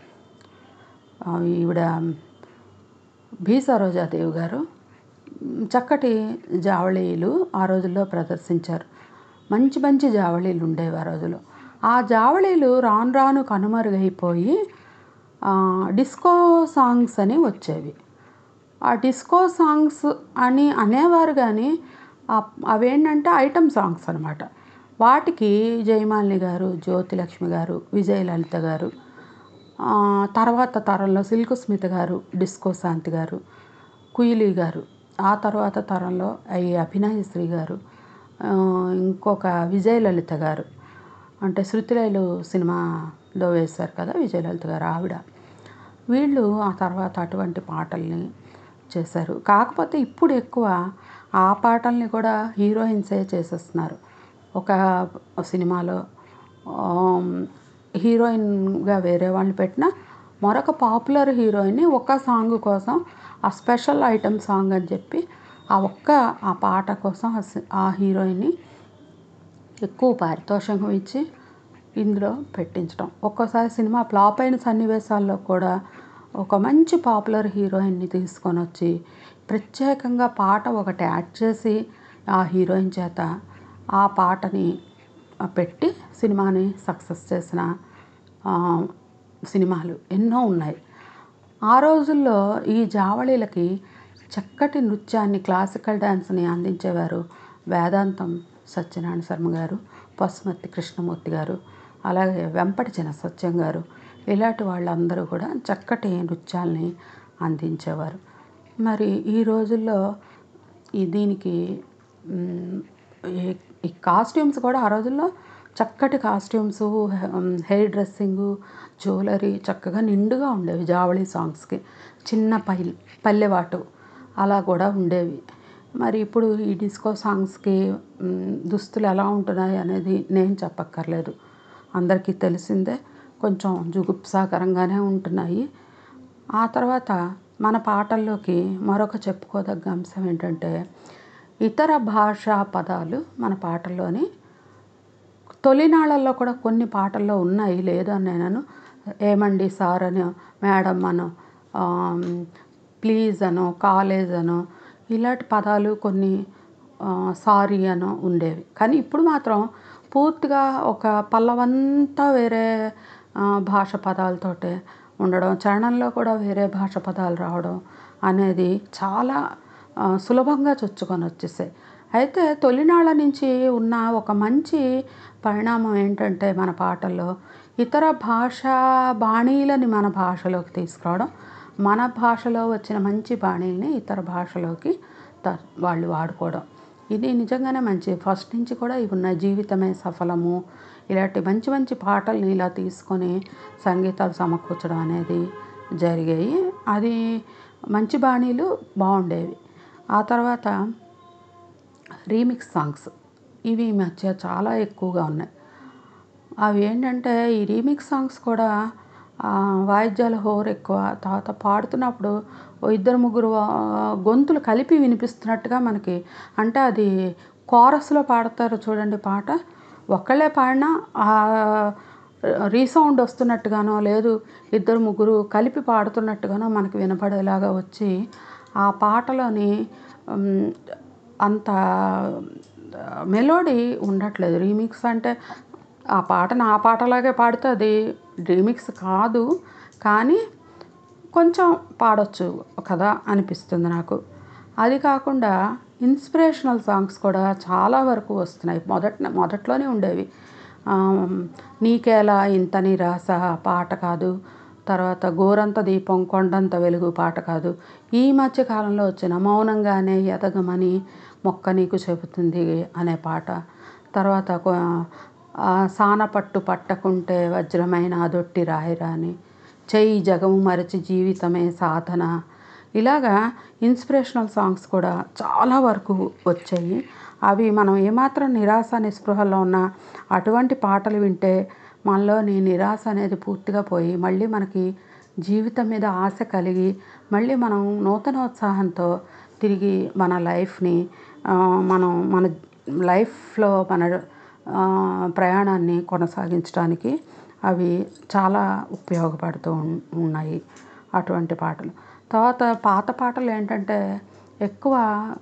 ఆ, ఈవిడ బి సరోజాదేవి గారు మ్, చక్కటి జావళీలు ఆ రోజుల్లో ప్రదర్శించారు మంచి మంచి జావళీలు ఉండేవి ఆ రోజుల్లో ఆ జావళీలు రాను రాను కనుమరుగైపోయి ఆ, డిస్కో సాంగ్స్ అని వచ్చేవి ఆ డిస్కో సాంగ్స్ అని అనేవారు కానీ ఆ- అవేంటంటే ఐటమ్ సాంగ్స్ అనమాట వాటికి జయమాలిని గారు జ్యోతిలక్ష్మి గారు విజయలలిత గారు ఆ, తర్వాత తరంలో సిల్కు స్మిత గారు డిస్కో శాంతి గారు కుయిలి గారు ఆ తర్వాత తరంలో ఈ అభినయశ్రీ గారు ఆ, ఇంకొక విజయలలిత గారు అంటే శృతిలయలు సినిమాలో వేశారు కదా విజయలలిత గారు ఆవిడ వీళ్ళు ఆ తర్వాత అటువంటి పాటల్ని చేశారు కాకపోతే ఇప్పుడు ఎక్కువ ఆ పాటల్ని కూడా హీరోయిన్సే చేసేస్తున్నారు ఒక సినిమాలో ఆమ్, హీరోయిన్గా వేరే వాళ్ళని పెట్టినా మరొక పాపులర్ హీరోయిన్ని ఒక సాంగ్ కోసం ఆ స్పెషల్ ఐటమ్ సాంగ్ అని చెప్పి ఆ ఒక్క ఆ పాట కోసం ఆ సి- ఆ హీరోయిన్ని ఎక్కువ పారితోషికం ఇచ్చి ఇందులో పెట్టించడం ఒక్కోసారి సినిమా ఫ్లాప్ అయిన సన్నివేశాల్లో కూడా ఒక మంచి పాపులర్ హీరోయిన్ని తీసుకొని వచ్చి ప్రత్యేకంగా పాట ఒకటి యాడ్ చేసి ఆ హీరోయిన్ చేత ఆ పాటని ఆ, పెట్టి సినిమాని సక్సెస్ చేసిన ఆ, సినిమాలు ఎన్నో ఉన్నాయి ఆ రోజుల్లో ఈ జావళీలకి చక్కటి నృత్యాన్ని క్లాసికల్ డ్యాన్స్ని అందించేవారు వేదాంతం సత్యనారాయణ శర్మ గారు పశుమతి కృష్ణమూర్తి గారు అలాగే వెంపటి చిన్న సత్యం గారు ఇలాంటి వాళ్ళందరూ కూడా చక్కటి నృత్యాల్ని అందించేవారు మరి ఈ రోజుల్లో ఈ దీనికి మ్, ఈ- ఈ కాస్ట్యూమ్స్ కూడా ఆ రోజుల్లో చక్కటి కాస్ట్యూమ్స్ హెయిర్ డ్రెస్సింగు జ్యువెలరీ చక్కగా నిండుగా ఉండేవి జావళీ సాంగ్స్కి చిన్న పైల్ పల్లెవాటు అలా కూడా ఉండేవి మరి ఇప్పుడు ఈ డిస్కో సాంగ్స్కి మ్, దుస్తులు ఎలా ఉంటున్నాయి అనేది నేను చెప్పక్కర్లేదు అందరికీ తెలిసిందే కొంచెం జుగుప్సాకరంగానే ఉంటున్నాయి ఆ తర్వాత మన పాటల్లోకి మరొక చెప్పుకోదగ్గ అంశం ఏంటంటే ఇతర భాషా పదాలు మన పాటల్లోని తొలినాళ్ళల్లో కూడా కొన్ని పాటల్లో ఉన్నాయి లేదు అని నేను ఏమండి సార్ అనో మేడం అనో ఆమ్, ప్లీజ్ అనో కాలేజ్ అనో ఇలాంటి పదాలు కొన్ని ఆ, సారీ అనో ఉండేవి కానీ ఇప్పుడు మాత్రం పూర్తిగా ఒక పల్లవంతా వేరే ఆ, భాష పదాలతోటే ఉండడం చరణంలో కూడా వేరే భాష పదాలు రావడం అనేది చాలా ఆ, సులభంగా చొచ్చుకొని వచ్చేసాయి అయితే తొలినాళ్ళ నుంచి ఉన్న ఒక మంచి పరిణామం ఏంటంటే మన పాటల్లో ఇతర భాషా బాణీలని మన భాషలోకి తీసుకురావడం మన భాషలో వచ్చిన మంచి బాణీల్ని ఇతర భాషలోకి త వాళ్ళు వాడుకోవడం ఇది నిజంగానే మంచి ఫస్ట్ నుంచి కూడా ఇవి ఉన్నాయి జీవితమే సఫలము ఇలాంటి మంచి మంచి పాటల్ని ఇలా తీసుకొని సంగీతాలు సమకూర్చడం అనేది జరిగాయి అది మంచి బాణీలు బాగుండేవి ఆ తర్వాత రీమిక్స్ సాంగ్స్ ఇవి ఈ మధ్య చాలా ఎక్కువగా ఉన్నాయి అవి ఏంటంటే ఈ రీమిక్స్ సాంగ్స్ కూడా ఆ, వాయిద్యాల హోర్ ఎక్కువ తర్వాత పాడుతున్నప్పుడు ఓ ఇద్దరు ముగ్గురు ఆ, గొంతులు కలిపి వినిపిస్తున్నట్టుగా మనకి అంటే అది కోరస్లో పాడతారు చూడండి పాట ఒక్కళ్ళే పాడినా ఆ రీసౌండ్ వస్తున్నట్టుగానో లేదు ఇద్దరు ముగ్గురు కలిపి పాడుతున్నట్టుగానో మనకి వినపడేలాగా వచ్చి ఆ పాటలోని ఉమ్, అంత మెలోడీ ఉండట్లేదు రీమిక్స్ అంటే ఆ పాటను ఆ పాటలాగే పాడితే అది రీమిక్స్ కాదు కానీ కొంచెం పాడొచ్చు కదా అనిపిస్తుంది నాకు అది కాకుండా ఇన్స్పిరేషనల్ సాంగ్స్ కూడా చాలా వరకు వస్తున్నాయి మొదట మొదట్లోనే ఉండేవి ఆమ్, నీకేలా ఇంత నిరాశ పాట కాదు తర్వాత గోరంత దీపం కొండంత వెలుగు పాట కాదు ఈ మధ్య కాలంలో వచ్చిన మౌనంగానే ఎదగమని మొక్క నీకు చెబుతుంది అనే పాట తర్వాత కొ- ఆ సాన పట్టు పట్టకుంటే వజ్రమైన అదొట్టి రాయిరాని చెయ్యి జగము మరచి జీవితమే సాధన ఇలాగా ఇన్స్పిరేషనల్ సాంగ్స్ కూడా చాలా వరకు వచ్చాయి అవి మనం ఏమాత్రం నిరాశ నిస్పృహల్లో ఉన్నా అటువంటి పాటలు వింటే మనలోని నిరాశ అనేది పూర్తిగా పోయి మళ్ళీ మనకి జీవితం మీద ఆశ కలిగి మళ్ళీ మనం నూతనోత్సాహంతో తిరిగి మన లైఫ్ని ఆ, మనం మన లైఫ్లో మన ఆ, ప్రయాణాన్ని కొనసాగించడానికి అవి చాలా ఉపయోగపడుతూ ఉన్- ఉన్నాయి అటువంటి పాటలు తర్వాత పాత పాటలు ఏంటంటే ఎక్కువ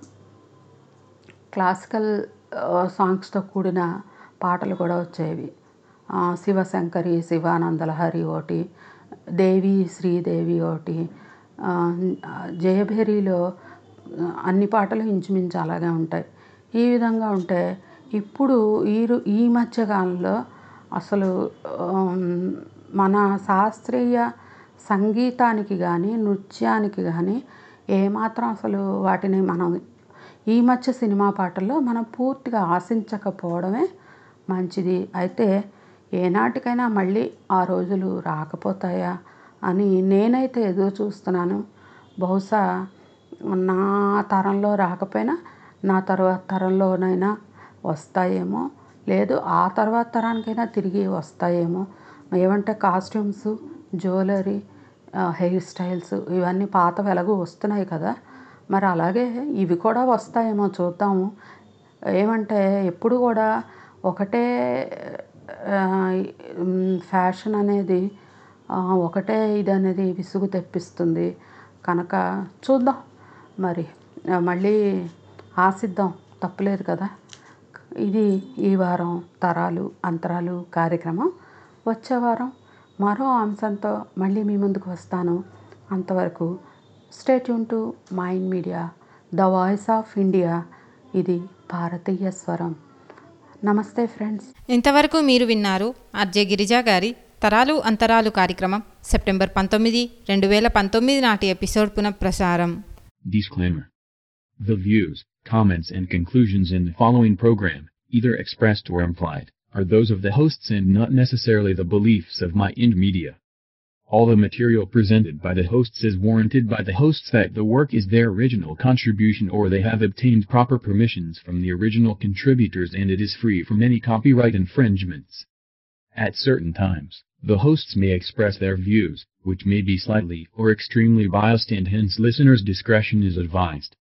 క్లాసికల్ సాంగ్స్తో కూడిన పాటలు కూడా వచ్చేవి ఆ, శివశంకరి శివానందలహరి ఒకటి దేవి శ్రీదేవి ఒకటి ఆ, జయభేరిలో అన్ని పాటలు ఇంచుమించు అలాగే ఉంటాయి ఈ విధంగా ఉంటే ఇప్పుడు ఈ రు- ఈ మధ్య కాలంలో అసలు ఆమ్, మన శాస్త్రీయ సంగీతానికి కానీ నృత్యానికి కానీ ఏమాత్రం అసలు వాటిని మనం ఈ మధ్య సినిమా పాటల్లో మనం పూర్తిగా ఆశించకపోవడమే మంచిది అయితే ఏనాటికైనా మళ్ళీ ఆ రోజులు రాకపోతాయా అని నేనైతే ఎదురు చూస్తున్నాను బహుశా నా తరంలో రాకపోయినా నా తర్వాత తరంలోనైనా వస్తాయేమో లేదు ఆ తర్వాత తరానికైనా తిరిగి వస్తాయేమో ఏమంటే కాస్ట్యూమ్స్ జ్యువెలరీ హెయిర్ స్టైల్స్ ఇవన్నీ పాత వెలగు వస్తున్నాయి కదా మరి అలాగే ఇవి కూడా వస్తాయేమో చూద్దాము ఏమంటే ఎప్పుడు కూడా ఒకటే ఆ, మ్, ఫ్యాషన్ అనేది ఆ, ఒకటే ఇది అనేది విసుగు తెప్పిస్తుంది కనుక చూద్దాం మరి ఆ, మళ్ళీ ఆశిద్దాం తప్పులేదు కదా ఇది ఈ వారం తరాలు అంతరాలు కార్యక్రమం వచ్చే వారం మరో అంశంతో మళ్ళీ మీ ముందుకు వస్తాను అంతవరకు stay tune to Mind Media the voice of India ఇది భారతీయ స్వరం నమస్తే ఫ్రెండ్స్ ఇంతవరకు మీరు విన్నారు ఆర్జే గిరిజా గారి తరాలు అంతరాలు కార్యక్రమం సెప్టెంబర్ పంతొమ్మిది రెండు వేల పంతొమ్మిది నాటి ఎపిసోడ్ పునఃప్రసారం Disclaimer. The views, comments and conclusions in the following program, either expressed or implied, are those of the hosts and not necessarily the beliefs of My Ind Media. All the material presented by the hosts is warranted by the hosts that the work is their original contribution or they have obtained proper permissions from the original contributors and it is free from any copyright infringements. At certain times, the hosts may express their views, which may be slightly or extremely biased and hence listeners' discretion is advised.